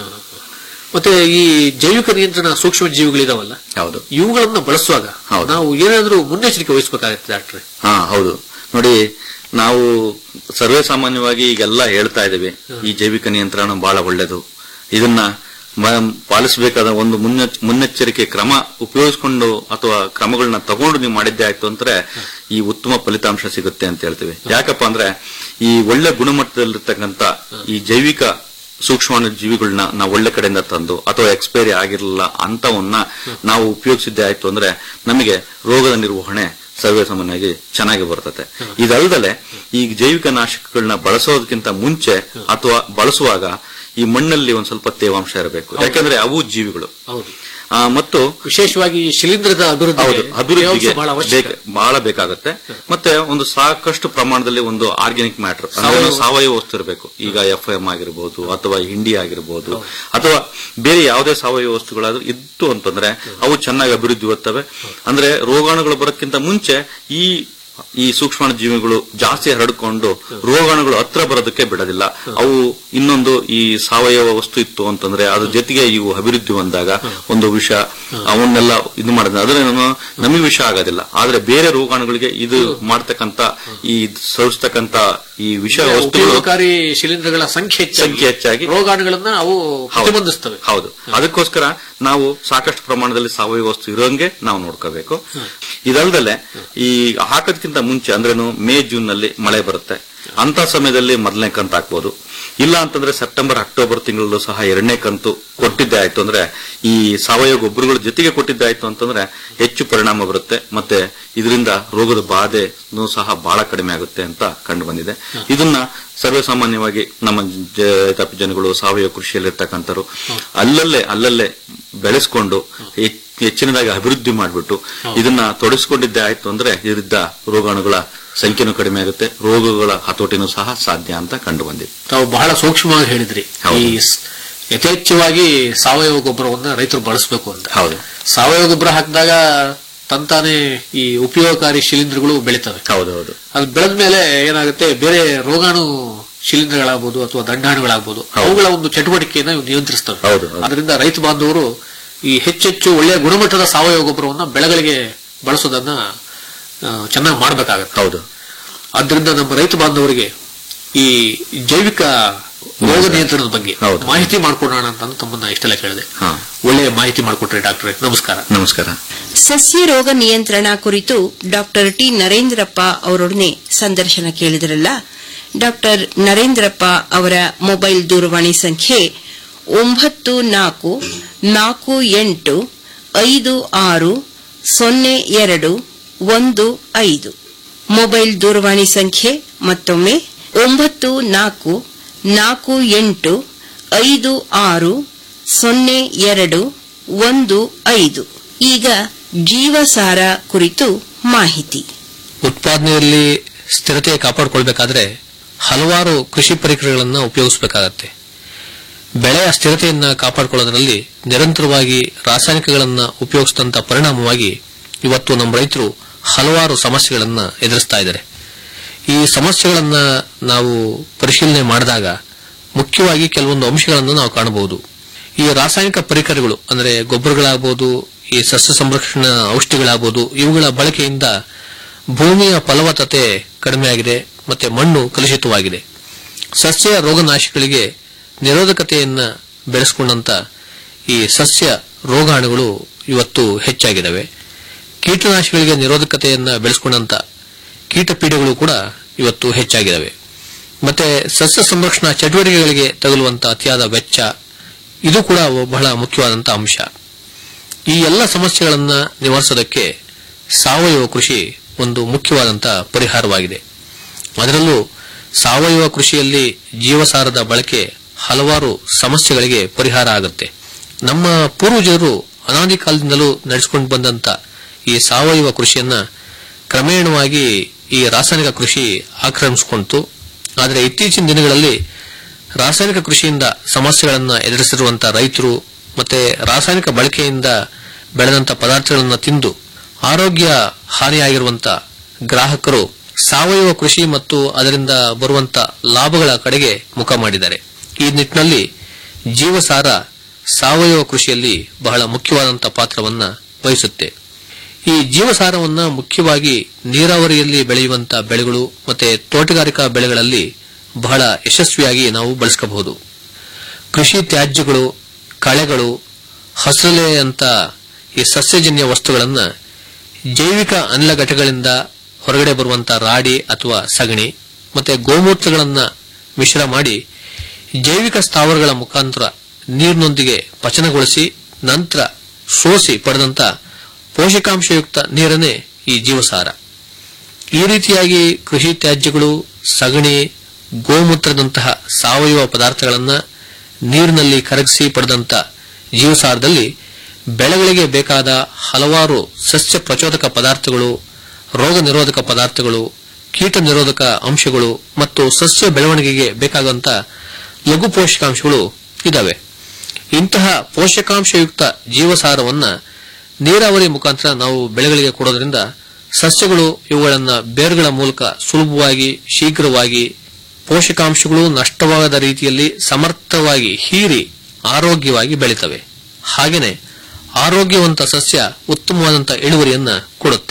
[SPEAKER 8] ಮತ್ತೆ ಈ ಜೈವಿಕ ನಿಯಂತ್ರಣ ಸೂಕ್ಷ್ಮ ಜೀವಿಗಳಿದಾವಲ್ಲ
[SPEAKER 11] ಹೌದು
[SPEAKER 8] ಇವುಗಳನ್ನ ಬಳಸುವಾಗ
[SPEAKER 11] ಹೌದು.
[SPEAKER 8] ನಾವು ಏನಾದ್ರೂ ಮುನ್ನೆಚ್ಚರಿಕೆ ವಹಿಸಬೇಕಾಗುತ್ತೆ ಡಾಕ್ಟ್ರೆ
[SPEAKER 11] ಹಾ ಹೌದು ನೋಡಿ ನಾವು ಸರ್ವೇ ಸಾಮಾನ್ಯವಾಗಿ ಈಗೆಲ್ಲ ಹೇಳ್ತಾ ಇದ್ದೀವಿ ಈ ಜೈವಿಕ ನಿಯಂತ್ರಣ ಬಹಳ ಒಳ್ಳೆಯದು ಇದನ್ನ ಮ- ಪಾಲಿಸಬೇಕಾದ ಒಂದು ಮುನ್ನೆಚ್- ಮುನ್ನೆಚ್ಚರಿಕೆ ಕ್ರಮ ಉಪಯೋಗಿಸ್ಕೊಂಡು ಅಥವಾ ಕ್ರಮಗಳನ್ನ ತಗೊಂಡು ನೀವು ಮಾಡಿದ್ದೆ ಆಯ್ತು ಅಂದ್ರೆ ಈ ಉತ್ತಮ ಫಲಿತಾಂಶ ಸಿಗುತ್ತೆ ಅಂತ ಹೇಳ್ತೀವಿ ಯಾಕಪ್ಪ ಅಂದ್ರೆ ಈ ಒಳ್ಳೆ ಗುಣಮಟ್ಟದಲ್ಲಿರ್ತಕ್ಕಂಥ ಈ ಜೈವಿಕ ಸೂಕ್ಷ್ಮಾಣು ಜೀವಿಗಳನ್ನ ನಾವು ಒಳ್ಳೆ ಕಡೆಯಿಂದ ತಂದು ಅಥವಾ ಎಕ್ಸ್ಪೈರಿ ಆಗಿರಲಿಲ್ಲ ಅಂತವನ್ನ ನಾವು ಉಪಯೋಗಿಸಿದ್ದೆ ಆಯ್ತು ಅಂದ್ರೆ ನಮಗೆ ರೋಗದ ನಿರ್ವಹಣೆ ಸರ್ವೇ ಸಾಮಾನ್ಯವಾಗಿ ಚೆನ್ನಾಗಿ ಬರ್ತದೆ ಇದಲ್ದಲೆ ಈ ಜೈವಿಕ ನಾಶಕಗಳನ್ನ ಬಳಸೋದಕ್ಕಿಂತ ಮುಂಚೆ ಅಥವಾ ಬಳಸುವಾಗ ಈ ಮಣ್ಣಲ್ಲಿ ಒಂದ್ ಸ್ವಲ್ಪ ತೇವಾಂಶ ಇರಬೇಕು ಯಾಕಂದ್ರೆ ಅವು ಜೀವಿಗಳು
[SPEAKER 8] ಹೌದು
[SPEAKER 11] ಆ, ಮತ್ತು
[SPEAKER 8] ವಿಶೇಷವಾಗಿ ಈ ಶಿಲೀಂಧ್ರದ ಅಭಿವೃದ್ಧಿ
[SPEAKER 11] ಹೌದು ಅಭಿವೃದ್ಧಿಗೆ
[SPEAKER 8] ಬಹಳ ಅವಶ್ಯಕ
[SPEAKER 11] ಬೇಕ- ಬಹಳ ಬೇಕಾಗುತ್ತೆ ಮತ್ತೆ ಒಂದು ಸಾಕಷ್ಟು ಪ್ರಮಾಣದಲ್ಲಿ ಒಂದು ಆರ್ಗ್ಯಾನಿಕ್ ಮ್ಯಾಟರ್
[SPEAKER 8] ಸಾವಯವ-
[SPEAKER 11] ಸಾವಯವ ವಸ್ತು ಇರಬೇಕು ಈಗ ಎಫ್ ಎಂ ಆಗಿರ್ಬೋದು ಅಥವಾ ಹಿಂಡಿ ಆಗಿರ್ಬೋದು ಅಥವಾ ಬೇರೆ ಯಾವುದೇ ಸಾವಯವ ವಸ್ತುಗಳಾದ್ರೂ ಇತ್ತು ಅಂತಂದ್ರೆ ಅವು ಚೆನ್ನಾಗಿ ಅಭಿವೃದ್ಧಿ ಹೊತ್ತವೆ ಅಂದ್ರೆ ರೋಗಾಣುಗಳು ಬರೋಕ್ಕಿಂತ ಮುಂಚೆ ಈ ಈ ಸೂಕ್ಷ್ಮಾಣು ಜೀವಿಗಳು ಜಾಸ್ತಿ ಹರಡಿಕೊಂಡು ರೋಗಾಣುಗಳು ಹತ್ರ ಬರೋದಕ್ಕೆ ಬಿಡೋದಿಲ್ಲ ಅವು ಇನ್ನೊಂದು ಈ ಸಾವಯವ ವಸ್ತು ಇತ್ತು ಅಂತಂದ್ರೆ ಅದ್ರ ಜೊತೆಗೆ ಇವು ಅಭಿವೃದ್ಧಿ ಹೊಂದಾಗ ಒಂದು ವಿಷ ಅವನ್ನೆಲ್ಲ ಇದು ಮಾಡಿದ್ರೆ ಅದ್ರ ನಮಗೆ ವಿಷ ಆಗೋದಿಲ್ಲ ಆದ್ರೆ ಬೇರೆ ರೋಗಾಣುಗಳಿಗೆ ಇದು ಮಾಡ್ತಕ್ಕಂತ ಈ ಸವಿಸ್ತಕ್ಕಂತ ಈ ವಿಷ ವಸ್ತುಗಳು
[SPEAKER 8] ಉಪಯೋಗಕಾರಿ ಶಿಲೀಂಧ್ರಗಳ ಸಂಖ್ಯೆ ಹೆಚ್ಚಾಗಿ
[SPEAKER 11] ಸಂಖ್ಯೆ ಹೆಚ್ಚಾಗಿ
[SPEAKER 8] ರೋಗಾಣುಗಳನ್ನ ಅವು
[SPEAKER 11] ಹೌದು.
[SPEAKER 8] ಪ್ರತಿಬಂಧಿಸ್ತವೆ
[SPEAKER 11] ಹೌದು ಅದಕ್ಕೋಸ್ಕರ ನಾವು ಸಾಕಷ್ಟು ಪ್ರಮಾಣದಲ್ಲಿ ಸಾವಯವ ವಸ್ತು ಇರೋಂಗೆ ನಾವು ನೋಡ್ಕೋಬೇಕು ಇದಲ್ದಲೆ ಈ ಹಾಕೋದ್ಕಿಂತ ಮುಂಚೆ ಅಂದ್ರೇನು ಮೇ ಜೂನ್ ನಲ್ಲಿ ಮಳೆ ಬರುತ್ತೆ ಅಂತ ಸಮಯದಲ್ಲಿ ಮೊದಲನೇ ಕಂತು ಹಾಕ್ಬೋದು ಇಲ್ಲ ಅಂತಂದ್ರೆ ಸೆಪ್ಟೆಂಬರ್ ಅಕ್ಟೋಬರ್ ತಿಂಗಳಲ್ಲೂ ಸಹ ಎರಡನೇ ಕಂತು ಕೊಟ್ಟಿದ್ದೆ ಆಯ್ತು ಅಂದ್ರೆ ಈ ಸಾವಯವ ಗೊಬ್ಬರಗಳ ಜೊತೆಗೆ ಕೊಟ್ಟಿದ್ದೆ ಆಯ್ತು ಅಂತಂದ್ರೆ ಹೆಚ್ಚು ಪರಿಣಾಮ ಬರುತ್ತೆ ಮತ್ತೆ ಇದರಿಂದ ರೋಗದ ಬಾಧೆನೂ ಸಹ ಬಹಳ ಕಡಿಮೆ ಆಗುತ್ತೆ ಅಂತ ಕಂಡು ಬಂದಿದೆ ಇದನ್ನ ಸರ್ವೇ ಸಾಮಾನ್ಯವಾಗಿ ನಮ್ಮ ಜ- ರೈತಾಪಿ ಜನಗಳು ಸಾವಯವ ಕೃಷಿಯಲ್ಲಿ ಇರ್ತಕ್ಕಂಥವ್ರು ಅಲ್ಲಲ್ಲೇ ಅಲ್ಲಲ್ಲೇ ಬೆಳೆಸ್ಕೊಂಡು ಹೆಚ್- ಹೆಚ್ಚಿನದಾಗಿ ಅಭಿವೃದ್ಧಿ ಮಾಡಿಬಿಟ್ಟು ಇದನ್ನ ತೊಡಗಿಸ್ಕೊಂಡಿದ್ದೆ ಆಯ್ತು ಅಂದ್ರೆ ಇದರಿಂದ ರೋಗಾಣುಗಳ ಸಂಖ್ಯೆನೂ ಕಡಿಮೆ ಆಗುತ್ತೆ ರೋಗಗಳ ಹತೋಟಿನೂ ಸಹ ಸಾಧ್ಯ ಅಂತ ಕಂಡು ಬಂದಿದೆ
[SPEAKER 8] ತಾವು ಬಹಳ ಸೂಕ್ಷ್ಮವಾಗಿ ಹೇಳಿದ್ರಿ ಈ ಸ್- ಯಥೇಚ್ಛವಾಗಿ ಸಾವಯವ ಗೊಬ್ಬರವನ್ನ ರೈತರು ಬಳಸಬೇಕು ಅಂತ
[SPEAKER 11] ಹೌದು
[SPEAKER 8] ಸಾವಯವ ಗೊಬ್ಬರ ಹಾಕಿದಾಗ ತಂತಾನೆ ಈ ಉಪಯೋಗಕಾರಿ ಶಿಲೀಂಧ್ರಗಳು ಬೆಳಿತವೆ
[SPEAKER 11] ಹೌದೌದು
[SPEAKER 8] ಅದು ಬೆಳೆದ ಮೇಲೆ ಏನಾಗುತ್ತೆ ಬೇರೆ ರೋಗಾಣು ಶಿಲೀಂಧ್ರಗಳಾಗ್ಬೋದು ಅಥವಾ ದಂಡಾಣುಗಳಾಗ್ಬೋದು ಅವುಗಳ ಒಂದು ಚಟುವಟಿಕೆಯನ್ನು ಇವು ನಿಯಂತ್ರಿಸ್ತವೆ
[SPEAKER 11] ಹೌದು, ಹೌದು.
[SPEAKER 8] ಅದರಿಂದ ರೈತ ಬಾಂಧವರು ಈ ಹೆಚ್ಚೆಚ್ಚು ಒಳ್ಳೆಯ ಗುಣಮಟ್ಟದ ಸಾವಯವ ಗೊಬ್ಬರವನ್ನ ಬೆಳೆಗಳಿಗೆ ಬಳಸೋದನ್ನ ಚೆನ್ನಾಗಿ ಮಾಡಬೇಕಾಗತ್ತೆ
[SPEAKER 11] ಹೌದು
[SPEAKER 8] ಆದ್ರಿಂದ ನಮ್ಮ ರೈತ ಬಾಂಧವರಿಗೆ ಈ ಜೈವಿಕ ರೋಗ ನಿಯಂತ್ರಣದ ಬಗ್ಗೆ ಮಾಹಿತಿ ಮಾಡ್ಕೊಡೋಣ ಅಂತ ತಮ್ಮನ್ನ ಇಷ್ಟೆಲ್ಲ ಕೇಳಿದೆ
[SPEAKER 11] ಹಾ
[SPEAKER 8] ಒಳ್ಳೆಯ ಮಾಹಿತಿ ಮಾಡಿಕೊಟ್ರೆ ಡಾಕ್ಟ್ರೆ ನಮಸ್ಕಾರ
[SPEAKER 11] ನಮಸ್ಕಾರ
[SPEAKER 10] ಸಸ್ಯ ರೋಗ ನಿಯಂತ್ರಣ ಕುರಿತು ಡಾಕ್ಟರ್ ಟಿ ನರೇಂದ್ರಪ್ಪ ಅವರೊಡನೆ ಸಂದರ್ಶನ ಕೇಳಿದರಲ್ಲ ಡಾಕ್ಟರ್ ನರೇಂದ್ರಪ್ಪ ಅವರ ಮೊಬೈಲ್ ದೂರವಾಣಿ ಸಂಖ್ಯೆ ಒಂಬತ್ತು ನಾಲ್ಕು ನಾಲ್ಕು ಎಂಟು ಐದು ಆರು ಸೊನ್ನೆ ಎರಡು ಒಂದು ಐದು ಮೊಬೈಲ್ ದೂರವಾಣಿ ಸಂಖ್ಯೆ ಮತ್ತೊಮ್ಮೆ ಒಂಬತ್ತು ನಾಲ್ಕು ನಾಲ್ಕು ಎಂಟು ಐದು ಆರು ಸೊನ್ನೆ ಎರಡು ಒಂದು ಐದು ಈಗ ಜೀವಸಾರ ಕುರಿತು ಮಾಹಿತಿ
[SPEAKER 8] ಉತ್ಪಾದನೆಯಲ್ಲಿ ಸ್ಥಿರತೆ ಕಾಪಾಡಿಕೊಳ್ಬೇಕಾದ್ರೆ ಹಲವಾರು ಕೃಷಿ ಪರಿಕರಗಳನ್ನು ಉಪಯೋಗಿಸಬೇಕಾಗತ್ತೆ ಬೆಳೆಯ ಸ್ಥಿರತೆಯನ್ನ ಕಾಪಾಡಿಕೊಳ್ಳೋದ್ರಲ್ಲಿ ನಿರಂತರವಾಗಿ ರಾಸಾಯನಿಕಗಳನ್ನು ಉಪಯೋಗಿಸಿದಂತ ಪರಿಣಾಮವಾಗಿ ಇವತ್ತು ನಮ್ಮ ರೈತರು ಹಲವಾರು ಸಮಸ್ಯೆಗಳನ್ನ ಎದುರಿಸ್ತಾ ಇದ್ದಾರೆ ಈ ಸಮಸ್ಯೆಗಳನ್ನ ನಾವು ಪರಿಶೀಲನೆ ಮಾಡಿದಾಗ ಮುಖ್ಯವಾಗಿ ಕೆಲವೊಂದು ಅಂಶಗಳನ್ನು ನಾವು ಕಾಣಬಹುದು ಈ ರಾಸಾಯನಿಕ ಪರಿಕರಗಳು ಅಂದರೆ ಗೊಬ್ಬರಗಳಾಗಬಹುದು ಈ ಸಸ್ಯ ಸಂರಕ್ಷಣಾ ಔಷಧಿಗಳಾಗಬಹುದು ಇವುಗಳ ಬಳಕೆಯಿಂದ ಭೂಮಿಯ ಫಲವತ್ತತೆ ಕಡಿಮೆಯಾಗಿದೆ ಮತ್ತೆ ಮಣ್ಣು ಕಲುಷಿತವಾಗಿದೆ ಸಸ್ಯ ರೋಗನಾಶಿಗಳಿಗೆ ನಿರೋಧಕತೆಯನ್ನ ಬೆಳೆಸಿಕೊಂಡಂತ ಈ ಸಸ್ಯ ರೋಗಾಣುಗಳು ಇವತ್ತು ಹೆಚ್ಚಾಗಿದ್ದಾವೆ ಕೀಟನಾಶಿಗಳಿಗೆ ನಿರೋಧಕತೆಯನ್ನ ಬೆಳೆಸಿಕೊಂಡಂತ ಕೀಟಪೀಡೆಗಳು ಕೂಡ ಇವತ್ತು ಹೆಚ್ಚಾಗಿದ್ದಾವೆ ಮತ್ತೆ ಸಸ್ಯ ಸಂರಕ್ಷಣಾ ಚಟುವಟಿಕೆಗಳಿಗೆ ತಗುಲುವಂತ ಅತಿಯಾದ ವೆಚ್ಚ ಇದು ಕೂಡ ಬಹಳ ಮುಖ್ಯವಾದಂತಹ ಅಂಶ ಈ ಎಲ್ಲ ಸಮಸ್ಯೆಗಳನ್ನ ನಿವಾರಿಸೋದಕ್ಕೆ ಸಾವಯವ ಕೃಷಿ ಒಂದು ಮುಖ್ಯವಾದಂತ ಪರಿಹಾರವಾಗಿದೆ ಅದರಲ್ಲೂ ಸಾವಯವ ಕೃಷಿಯಲ್ಲಿ ಜೀವಸಾರದ ಬಳಕೆ ಹಲವಾರು ಸಮಸ್ಯೆಗಳಿಗೆ ಪರಿಹಾರ ಆಗುತ್ತೆ ನಮ್ಮ ಪೂರ್ವಜರು ಅನಾದಿ ಕಾಲದಿಂದಲೂ ನಡೆಸಿಕೊಂಡು ಬಂದಂತ ಈ ಸಾವಯವ ಕೃಷಿಯನ್ನ ಕ್ರಮೇಣವಾಗಿ ಈ ರಾಸಾಯನಿಕ ಕೃಷಿ ಆಕ್ರಮಿಸಿಕೊಂಡಿತು ಆದರೆ ಇತ್ತೀಚಿನ ದಿನಗಳಲ್ಲಿ ರಾಸಾಯನಿಕ ಕೃಷಿಯಿಂದ ಸಮಸ್ಯೆಗಳನ್ನು ಎದುರಿಸಿರುವಂತಹ ರೈತರು ಮತ್ತೆ ರಾಸಾಯನಿಕ ಬಳಕೆಯಿಂದ ಬೆಳೆದಂತ ಪದಾರ್ಥಗಳನ್ನು ತಿಂದು ಆರೋಗ್ಯ ಹಾನಿಯಾಗಿರುವಂತ ಗ್ರಾಹಕರು ಸಾವಯವ ಕೃಷಿ ಮತ್ತು ಅದರಿಂದ ಬರುವಂತ ಲಾಭಗಳ ಕಡೆಗೆ ಮುಖ ಮಾಡಿದ್ದಾರೆ ಈ ನಿಟ್ಟಿನಲ್ಲಿ ಜೀವಸಾರ ಸಾವಯವ ಕೃಷಿಯಲ್ಲಿ ಬಹಳ ಮುಖ್ಯವಾದಂತ ಪಾತ್ರವನ್ನ ವಹಿಸುತ್ತೆ ಈ ಜೀವಸಾರವನ್ನ ಮುಖ್ಯವಾಗಿ ನೀರಾವರಿಯಲ್ಲಿ ಬೆಳೆಯುವಂತ ಬೆಳೆಗಳು ಮತ್ತೆ ತೋಟಗಾರಿಕಾ ಬೆಳೆಗಳಲ್ಲಿ ಬಹಳ ಯಶಸ್ವಿಯಾಗಿ ನಾವು ಬಳಸ್ಕೋಬಹುದು ಕೃಷಿ ತ್ಯಾಜ್ಯಗಳು ಕಳೆಗಳು ಹಸಲೆ ಅಂತ ಈ ಸಸ್ಯಜನ್ಯ ವಸ್ತುಗಳನ್ನ ಜೈವಿಕ ಅನಿಲ ಘಟಕಗಳಿಂದ ಹೊರಗಡೆ ಬರುವಂತ ರಾಡಿ ಅಥವಾ ಸಗಣಿ ಮತ್ತೆ ಗೋಮೂತ್ರಗಳನ್ನ ಮಿಶ್ರ ಮಾಡಿ ಜೈವಿಕ ಸ್ಥಾವರಗಳ ಮುಖಾಂತರ ನೀರಿನೊಂದಿಗೆ ಪಚನಗೊಳಿಸಿ ನಂತರ ಸೋಸಿ ಪಡೆದಂತ ಪೋಷಕಾಂಶಯುಕ್ತ ನೀರನ್ನೇ ಈ ಜೀವಸಾರ ಈ ರೀತಿಯಾಗಿ ಕೃಷಿ ತ್ಯಾಜ್ಯಗಳು ಸಗಣಿ ಗೋಮೂತ್ರದಂತಹ ಸಾವಯವ ಪದಾರ್ಥಗಳನ್ನ ನೀರಿನಲ್ಲಿ ಕರಗಿಸಿ ಪಡೆದಂತ ಜೀವಸಾರದಲ್ಲಿ ಬೆಳೆಗಳಿಗೆ ಬೇಕಾದ ಹಲವಾರು ಸಸ್ಯ ಪ್ರಚೋದಕ ಪದಾರ್ಥಗಳು ರೋಗ ನಿರೋಧಕ ಪದಾರ್ಥಗಳು ಕೀಟ ನಿರೋಧಕ ಅಂಶಗಳು ಮತ್ತು ಸಸ್ಯ ಬೆಳವಣಿಗೆಗೆ ಬೇಕಾದಂತ ಲಘು ಪೋಷಕಾಂಶಗಳು ಇದಾವೆ ಇಂತಹ ಪೋಷಕಾಂಶಯುಕ್ತ ಜೀವಸಾರವನ್ನ ನೀರಾವರಿ ಮುಖಾಂತರ ನಾವು ಬೆಳೆಗಳಿಗೆ ಕೊಡೋದ್ರಿಂದ ಸಸ್ಯಗಳು ಇವುಗಳನ್ನ ಬೇರುಗಳ ಮೂಲಕ ಸುಲಭವಾಗಿ ಶೀಘ್ರವಾಗಿ ಪೋಷಕಾಂಶಗಳು ನಷ್ಟವಾಗದ ರೀತಿಯಲ್ಲಿ ಸಮರ್ಥವಾಗಿ ಹೀರಿ ಆರೋಗ್ಯವಾಗಿ ಬೆಳೀತವೆ ಹಾಗೆಯೇ ಆರೋಗ್ಯವಂತ ಸಸ್ಯ ಉತ್ತಮವಾದಂತಹ ಇಳುವರಿಯನ್ನ ಕೊಡುತ್ತೆ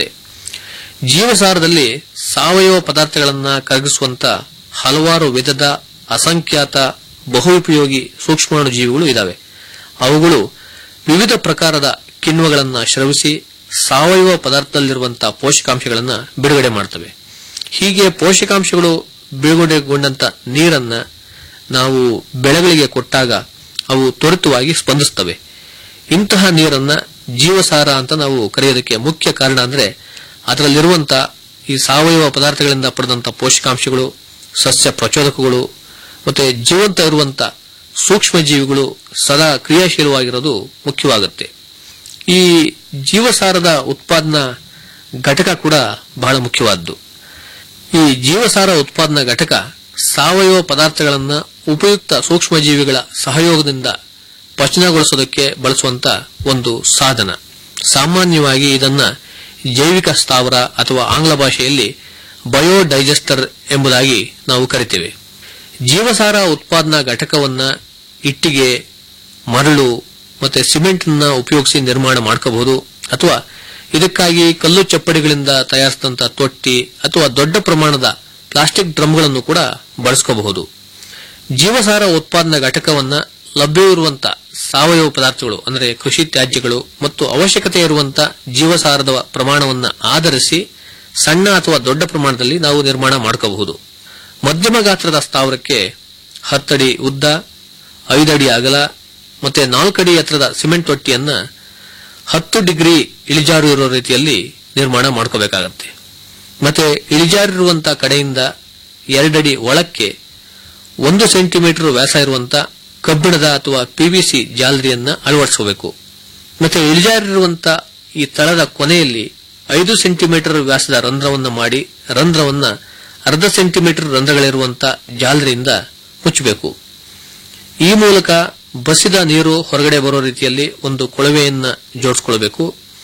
[SPEAKER 8] ಜೀವಸಾರದಲ್ಲಿ ಸಾವಯವ ಪದಾರ್ಥಗಳನ್ನ ಕರಗಿಸುವಂತ ಹಲವಾರು ವಿಧದ ಅಸಂಖ್ಯಾತ ಬಹುಪಯೋಗಿ ಸೂಕ್ಷ್ಮಾಣುಜೀವಿಗಳು ಇದಾವೆ ಅವುಗಳು ವಿವಿಧ ಪ್ರಕಾರದ ಕಿಣ್ವಗಳನ್ನ ಸ್ರವಿಸಿ ಸಾವಯವ ಪದಾರ್ಥದಲ್ಲಿರುವಂತಹ ಪೋಷಕಾಂಶಗಳನ್ನ ಬಿಡುಗಡೆ ಮಾಡ್ತವೆ ಹೀಗೆ ಪೋಷಕಾಂಶಗಳು ಬಿಡುಗಡೆಗೊಂಡಂತ ನೀರನ್ನ ನಾವು ಬೆಳೆಗಳಿಗೆ ಕೊಟ್ಟಾಗ ಅವು ತ್ವರಿತವಾಗಿ ಸ್ಪಂದಿಸ್ತವೆ ಇಂತಹ ನೀರನ್ನ ಜೀವಸಾರ ಅಂತ ನಾವು ಕರೆಯೋದಕ್ಕೆ ಮುಖ್ಯ ಕಾರಣ ಅಂದ್ರೆ ಅದರಲ್ಲಿರುವಂತ ಈ ಸಾವಯವ ಪದಾರ್ಥಗಳಿಂದ ಪಡೆದಂತ ಪೋಷಕಾಂಶಗಳು ಸಸ್ಯ ಪ್ರಚೋದಕಗಳು ಮತ್ತೆ ಜೀವಂತ ಇರುವಂತ ಸೂಕ್ಷ್ಮ ಜೀವಿಗಳು ಸದಾ ಕ್ರಿಯಾಶೀಲವಾಗಿರೋದು ಮುಖ್ಯವಾಗುತ್ತೆ ಈ ಜೀವಸಾರದ ಉತ್ಪಾದನಾ ಘಟಕ ಕೂಡ ಬಹಳ ಮುಖ್ಯವಾದ್ದು ಈ ಜೀವಸಾರ ಉತ್ಪಾದನಾ ಘಟಕ ಸಾವಯವ ಪದಾರ್ಥಗಳನ್ನು ಉಪಯುಕ್ತ ಸೂಕ್ಷ್ಮಜೀವಿಗಳ ಸಹಯೋಗದಿಂದ ಪಚನಗೊಳಿಸೋದಕ್ಕೆ ಬಳಸುವಂತ ಒಂದು ಸಾಧನ ಸಾಮಾನ್ಯವಾಗಿ ಇದನ್ನ ಜೈವಿಕ ಸ್ಥಾವರ ಅಥವಾ ಆಂಗ್ಲ ಭಾಷೆಯಲ್ಲಿ ಬಯೋಡೈಜೆಸ್ಟರ್ ಎಂಬುದಾಗಿ ನಾವು ಕರಿತೇವೆ ಜೀವಸಾರ ಉತ್ಪಾದನಾ ಘಟಕವನ್ನ ಇಟ್ಟಿಗೆ ಮರಳು ಮತ್ತೆ ಸಿಮೆಂಟ್ ಉಪಯೋಗಿಸಿ ನಿರ್ಮಾಣ ಮಾಡ್ಕೋಬಹುದು ಅಥವಾ ಇದಕ್ಕಾಗಿ ಕಲ್ಲು ಚಪ್ಪಡಿಗಳಿಂದ ತಯಾರಿಸಿದಂತ ತೊಟ್ಟಿ ಅಥವಾ ದೊಡ್ಡ ಪ್ರಮಾಣದ ಪ್ಲಾಸ್ಟಿಕ್ ಡ್ರಮ್ಗಳನ್ನು ಕೂಡ ಬಳಸ್ಕೋಬಹುದು ಜೀವಸಾರ ಉತ್ಪಾದನಾ ಘಟಕವನ್ನ ಲಭ್ಯವಿರುವಂತ ಸಾವಯವ ಪದಾರ್ಥಗಳು ಅಂದರೆ ಕೃಷಿ ತ್ಯಾಜ್ಯಗಳು ಮತ್ತು ಅವಶ್ಯಕತೆ ಇರುವಂತ ಜೀವಸಾರದ ಪ್ರಮಾಣವನ್ನು ಆಧರಿಸಿ ಸಣ್ಣ ಅಥವಾ ದೊಡ್ಡ ಪ್ರಮಾಣದಲ್ಲಿ ನಾವು ನಿರ್ಮಾಣ ಮಾಡ್ಕೋಬಹುದು ಮಧ್ಯಮ ಗಾತ್ರದ ಸ್ಥಾವರಕ್ಕೆ ಹತ್ತಡಿ ಉದ್ದ ಐದಡಿ ಅಗಲ ಮತ್ತೆ ನಾಲ್ಕಡಿ ಎತ್ತರದ ಸಿಮೆಂಟ್ ತೊಟ್ಟಿಯನ್ನ ಹತ್ತು ಡಿಗ್ರಿ ಇಳಿಜಾರು ಇರೋ ರೀತಿಯಲ್ಲಿ ನಿರ್ಮಾಣ ಮಾಡ್ಕೋಬೇಕಾಗತ್ತೆ ಮತ್ತೆ ಇಳಿಜಾರಿರುವಂತಹ ಕಡೆಯಿಂದ ಎರಡಡಿ ಒಳಕ್ಕೆ ಒಂದು ಸೆಂಟಿಮೀಟರ್ ವ್ಯಾಸ ಇರುವಂತ ಕಬ್ಬಿಣದ ಅಥವಾ ಪಿವಿಸಿ ಜಾಲರಿಯನ್ನ ಅಳವಡಿಸಬೇಕು ಮತ್ತೆ ಇಳಿಜಾರಿರುವಂತ ಈ ತಳದ ಕೊನೆಯಲ್ಲಿ ಐದು ಸೆಂಟಿಮೀಟರ್ ವ್ಯಾಸದ ರಂಧ್ರವನ್ನು ಮಾಡಿ ರಂಧ್ರವನ್ನ ಅರ್ಧ ಸೆಂಟಿಮೀಟರ್ ರಂಧ್ರಗಳಿರುವಂತ ಜಾಲರಿಯಿಂದ ಮುಚ್ಚಬೇಕು ಈ ಮೂಲಕ ಬಸಿದ ನೀರು ಹೊರಗಡೆ ಬರೋ ರೀತಿಯಲ್ಲಿ ಒಂದು ಕೊಳವೆಯನ್ನ ಜೋಡಿಸಿಕೊಳ್ಳಬೇಕು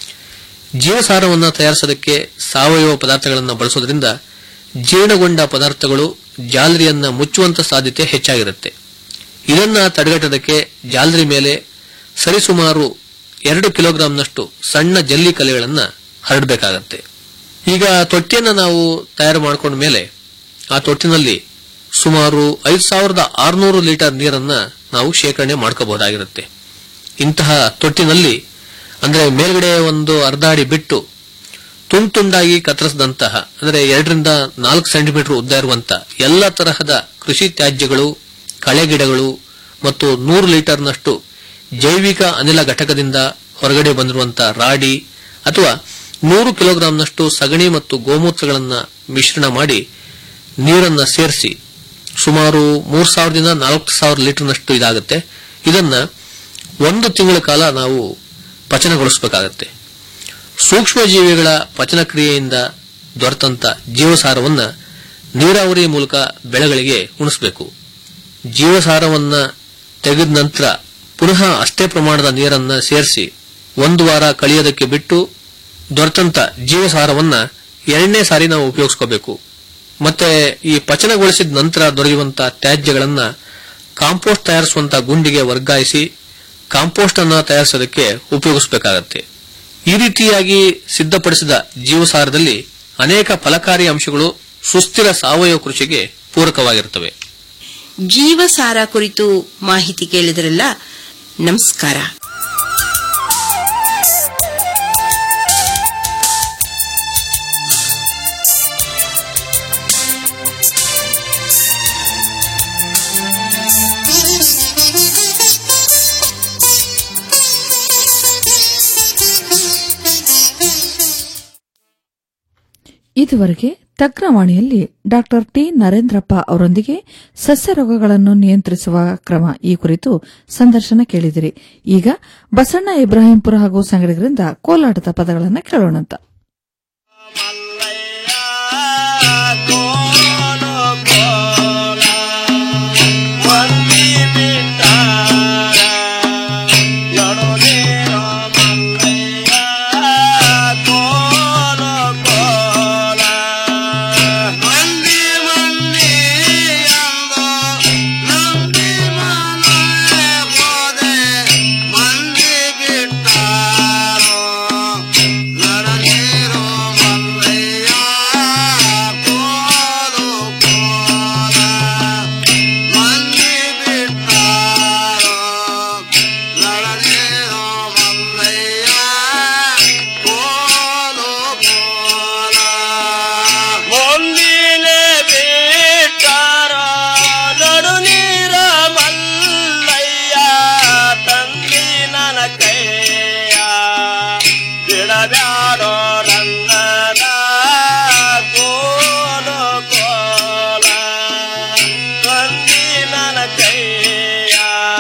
[SPEAKER 8] ಜೀವಸಾರವನ್ನು ತಯಾರಿಸೋದಕ್ಕೆ ಸಾವಯವ ಪದಾರ್ಥಗಳನ್ನು ಬಳಸೋದ್ರಿಂದ ಜೀರ್ಣಗೊಂಡ ಪದಾರ್ಥಗಳು ಜಾಲರಿಯನ್ನ ಮುಚ್ಚುವಂತ ಸಾಧ್ಯತೆ ಹೆಚ್ಚಾಗಿರುತ್ತೆ ಇದನ್ನ ತಡೆಗಟ್ಟೋದಕ್ಕೆ ಜಾಲರಿ ಮೇಲೆ ಸರಿಸುಮಾರು ಎರಡು ಕಿಲೋಗ್ರಾಂನಷ್ಟು ಸಣ್ಣ ಜಲ್ಲಿ ಕಲೆಗಳನ್ನ ಹರಡಬೇಕಾಗತ್ತೆ ಈಗ ತೊಟ್ಟಿಯನ್ನ ನಾವು ತಯಾರು ಮಾಡಿಕೊಂಡ ಮೇಲೆ ಆ ತೊಟ್ಟಿನಲ್ಲಿ ಸುಮಾರು ಐದು ಸಾವಿರದ ಆರುನೂರು ಲೀಟರ್ ನೀರನ್ನ ನಾವು ಶೇಖರಣೆ ಮಾಡ್ಕೋಬಹುದಾಗಿರುತ್ತೆ ಇಂತಹ ತೊಟ್ಟಿನಲ್ಲಿ ಅಂದ್ರೆ ಮೇಲ್ಗಡೆ ಒಂದು ಅರ್ಧ ಅಡಿ ಬಿಟ್ಟು ತುಂಡು ತುಂಡಾಗಿ ಕತ್ತರಿಸಿದಂತಹ ಅಂದ್ರೆ ಎರಡರಿಂದ ನಾಲ್ಕು ಸೆಂಟಿಮೀಟರ್ ಉದ್ದ ಇರುವಂತ ಎಲ್ಲ ತರಹದ ಕೃಷಿ ತ್ಯಾಜ್ಯಗಳು ಕಳೆಗಿಡಗಳು ಮತ್ತು ನೂರು ಲೀಟರ್ನಷ್ಟು ಜೈವಿಕ ಅನಿಲ ಘಟಕದಿಂದ ಹೊರಗಡೆ ಬಂದಿರುವಂತಹ ರಾಡಿ ಅಥವಾ ನೂರು ಕಿಲೋಗ್ರಾಂನಷ್ಟು ಸಗಣಿ ಮತ್ತು ಗೋಮೂತ್ರಗಳನ್ನ ಮಿಶ್ರಣ ಮಾಡಿ ನೀರನ್ನ ಸೇರಿಸಿ ಸುಮಾರು ಮೂರ್ ಸಾವಿರದಿಂದ ನಾಲ್ಕು ಸಾವಿರ ಲೀಟರ್ನಷ್ಟು ಇದಾಗುತ್ತೆ ಇದನ್ನ ಒಂದು ತಿಂಗಳ ಕಾಲ ನಾವು ಪಚನಗೊಳಿಸಬೇಕಾಗತ್ತೆ ಸೂಕ್ಷ್ಮ ಜೀವಿಗಳ ಪಚನ ಕ್ರಿಯೆಯಿಂದ ದೊರೆತಂತ ಜೀವಸಾರವನ್ನ ನೀರಾವರಿ ಮೂಲಕ ಬೆಳೆಗಳಿಗೆ ಉಣಿಸಬೇಕು ಜೀವಸಾರವನ್ನ ತೆಗೆದ ನಂತರ ಪುನಃ ಅಷ್ಟೇ ಪ್ರಮಾಣದ ನೀರನ್ನ ಸೇರಿಸಿ ಒಂದು ವಾರ ಕಳಿಯೋದಕ್ಕೆ ಬಿಟ್ಟು ದೊರೆತಂತ ಜೀವಸಾರವನ್ನ ಎರಡನೇ ಸಾರಿ ನಾವು ಉಪಯೋಗಿಸ್ಕೋಬೇಕು ಮತ್ತೆ ಈ ಪಚನಗೊಳಿಸಿದ ನಂತರ ದೊರೆಯುವಂತ ತ್ಯಾಜ್ಯಗಳನ್ನ ಕಾಂಪೋಸ್ಟ್ ತಯಾರಿಸುವಂತ ಗುಂಡಿಗೆ ವರ್ಗಾಯಿಸಿ ಕಾಂಪೋಸ್ಟ್ ಅನ್ನ ತಯಾರಿಸೋದಕ್ಕೆ ಉಪಯೋಗಿಸಬೇಕಾಗತ್ತೆ ಈ ರೀತಿಯಾಗಿ ಸಿದ್ಧಪಡಿಸಿದ ಜೀವಸಾರದಲ್ಲಿ ಅನೇಕ ಫಲಕಾರಿ ಅಂಶಗಳು ಸುಸ್ಥಿರ ಸಾವಯವ ಕೃಷಿಗೆ ಪೂರಕವಾಗಿರುತ್ತವೆ
[SPEAKER 10] ಜೀವಸಾರ ಕುರಿತು ಮಾಹಿತಿ ಕೇಳಿದ್ರಲ್ಲ ನಮಸ್ಕಾರ
[SPEAKER 2] ಇದುವರೆಗೆ ತಜ್ಞವಾಣಿಯಲ್ಲಿ ಡಾಕ್ಟರ್ ಟಿ ನರೇಂದ್ರಪ್ಪ ಅವರೊಂದಿಗೆ ಸಸ್ಯ ರೋಗಗಳನ್ನು ನಿಯಂತ್ರಿಸುವ ಕ್ರಮ ಈ ಕುರಿತು ಸಂದರ್ಶನ ಕೇಳಿದಿರಿ ಈಗ ಬಸಣ್ಣ ಇಬ್ರಾಹಿಂಪುರ ಹಾಗೂ ಸಂಗಡಿಗರಿಂದ ಕೋಲಾಟದ ಪದಗಳನ್ನು ಕೇಳೋಣಂತ
[SPEAKER 12] ಮುಂದಿನೆ ಬಿಟ್ಟಾರ ನಡು ನೀರ ಮಲ್ಲಯ್ಯ ತಂದಿ ನನ್ನ ಕೈಯ ಬಿಡಬ್ಯಾಡೋ ರಂಗನ ಕೋಲು ಕೋಲ ತಂದಿ ನನ್ನ ಕೈಯ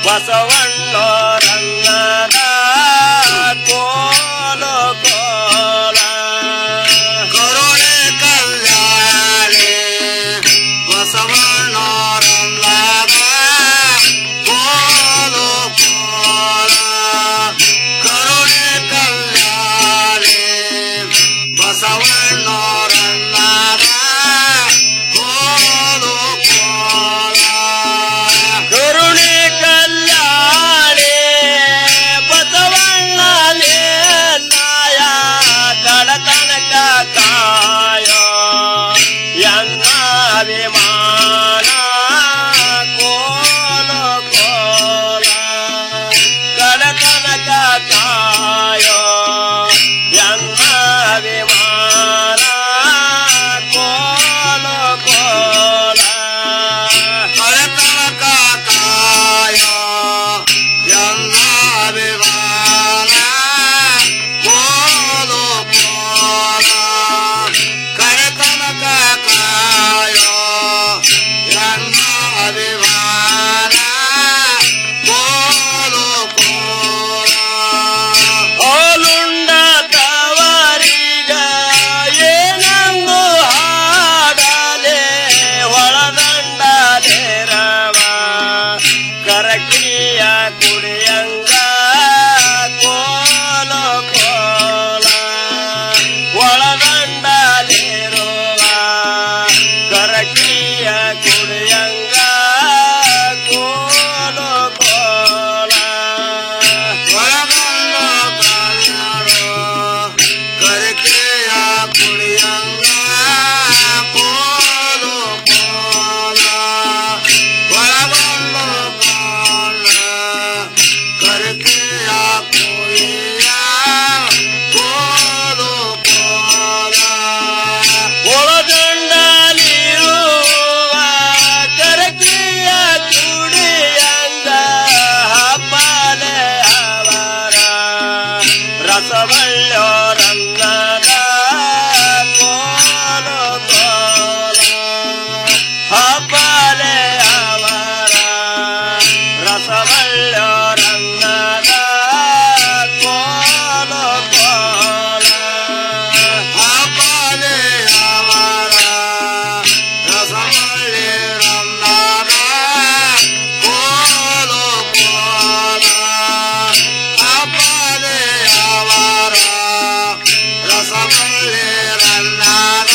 [SPEAKER 12] ಬಸವಣ್ಣರನ್ನದ ಕೋಲು ಕೋಲ ಕರುಣೆ ಕಲ್ಯಾಣಿ ಬಸವಣ್ಣರನ್ನದ ಕೋಲು ಕೋಲ ಕರುಣೆ ಕಲ್ಯಾಣಿ ಬಸವಣ್ಣರನ್ನದ ಕೋಲು ಕೋಲ ಕರುಣೆ ಕಲ್ಯಾಣಿ ಬಸವಣ್ಣನೇ ನಾಯ ಕಡತನಕ ಕಾಯೋ ಎನ್ನಾಭಿಮಾನ ಕೋಲು ಕೋಲ ಕಡತನಕ ಕಾಯೋ ಎನ್ನಾಭಿಮಾನ ಕೋಲು ಕೋಲ ಕಡತನಕ ಕಾಯೋ ಎನ್ನಾಭಿಮಾನ ಕೋಲು ಕೋಲ ಕಡತನಕ ಕಾಯೋ ಎನ್ನಾಭಿಮಾನ ಕೋಲು ಕೋಲ ಓಲುಂಡ ತವರಿಗ ಏನಂದು ಹಾಡಲೆ ಒಳದಂಡಲೆ ರವ ಕರಕಿಯ ಕುಡಿಯಂಗ ಕೋಲು ಕೋಲ ಒಳದಂಡಲಿರುವ ಕರಕಿಯ ಕುಡಿಯಂಗ ಕೋಲು ಕೋಲ ಕರಕೆಯ ಕುಡಿಯಂಗ ಕೋಲು ಕೋಲ ಒಳಗೊಂಡು ಕೋಲ ಕರಕೆಯ ಕುಡಿಯ ಕೋಲು ಕೋಲ ಒಳದಂಡಲಿರುವ ಕರಕೆಯ ಕುಡಿಯಂಗ ಹಬ್ಬಲೆ ಅವರ ರಸವಳ್ಳೋರನ್ನದ ಕೋಲು ಕೋಲ ಹಬ್ಬಲೆ ಅವರ ರಸವಳ್ಳೋರನ್ನದ ಕೋಲು ಕೋಲ ಹಬ್ಬಲೆ ಅವರ ರಸವಳ್ಳಿ ರನ್ನದ ಕೋಲು ಕೋಲ ಹಬ್ಬಲೆ ಅವರ ರಸವಳ್ಳಿ ರನ್ನದ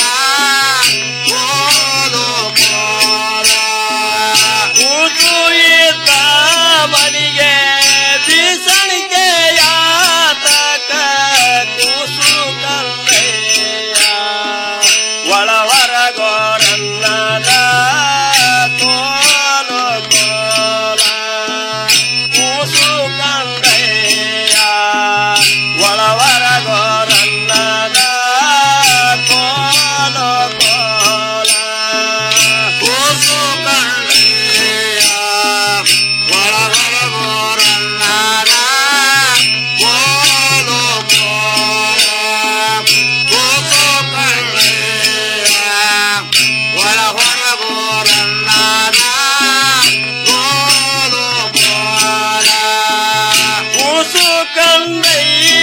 [SPEAKER 12] ಕೋಲು ಕೋಲ ಕೂತು ಇದ್ದ ಮನಿಗೆ ಬೀಸಣಿಗೆಯಾತಕ ಕೂಸು ಕಲ್ಲೆಯ ಒಳವರಗೋರನ್ನದ ಕೋಲು ಕೋಲ ಕೂಸು ಕಂದೆಯ ಒಳವರಗೋರನ್ನದ ಕೋಲು ಕೋಲ ಕೂಸು ಕಂದೆಯ ಒಳವರಗೋರನ್ನದ ಕೋಲು ಕೋಲ ಕೂಸು ಕಂದೆಯ ಒಳಹೊರಗೋರನ್ನದ ಕೋಲು ಕೋಲ ಕೂಸು ಕಂದೆಯ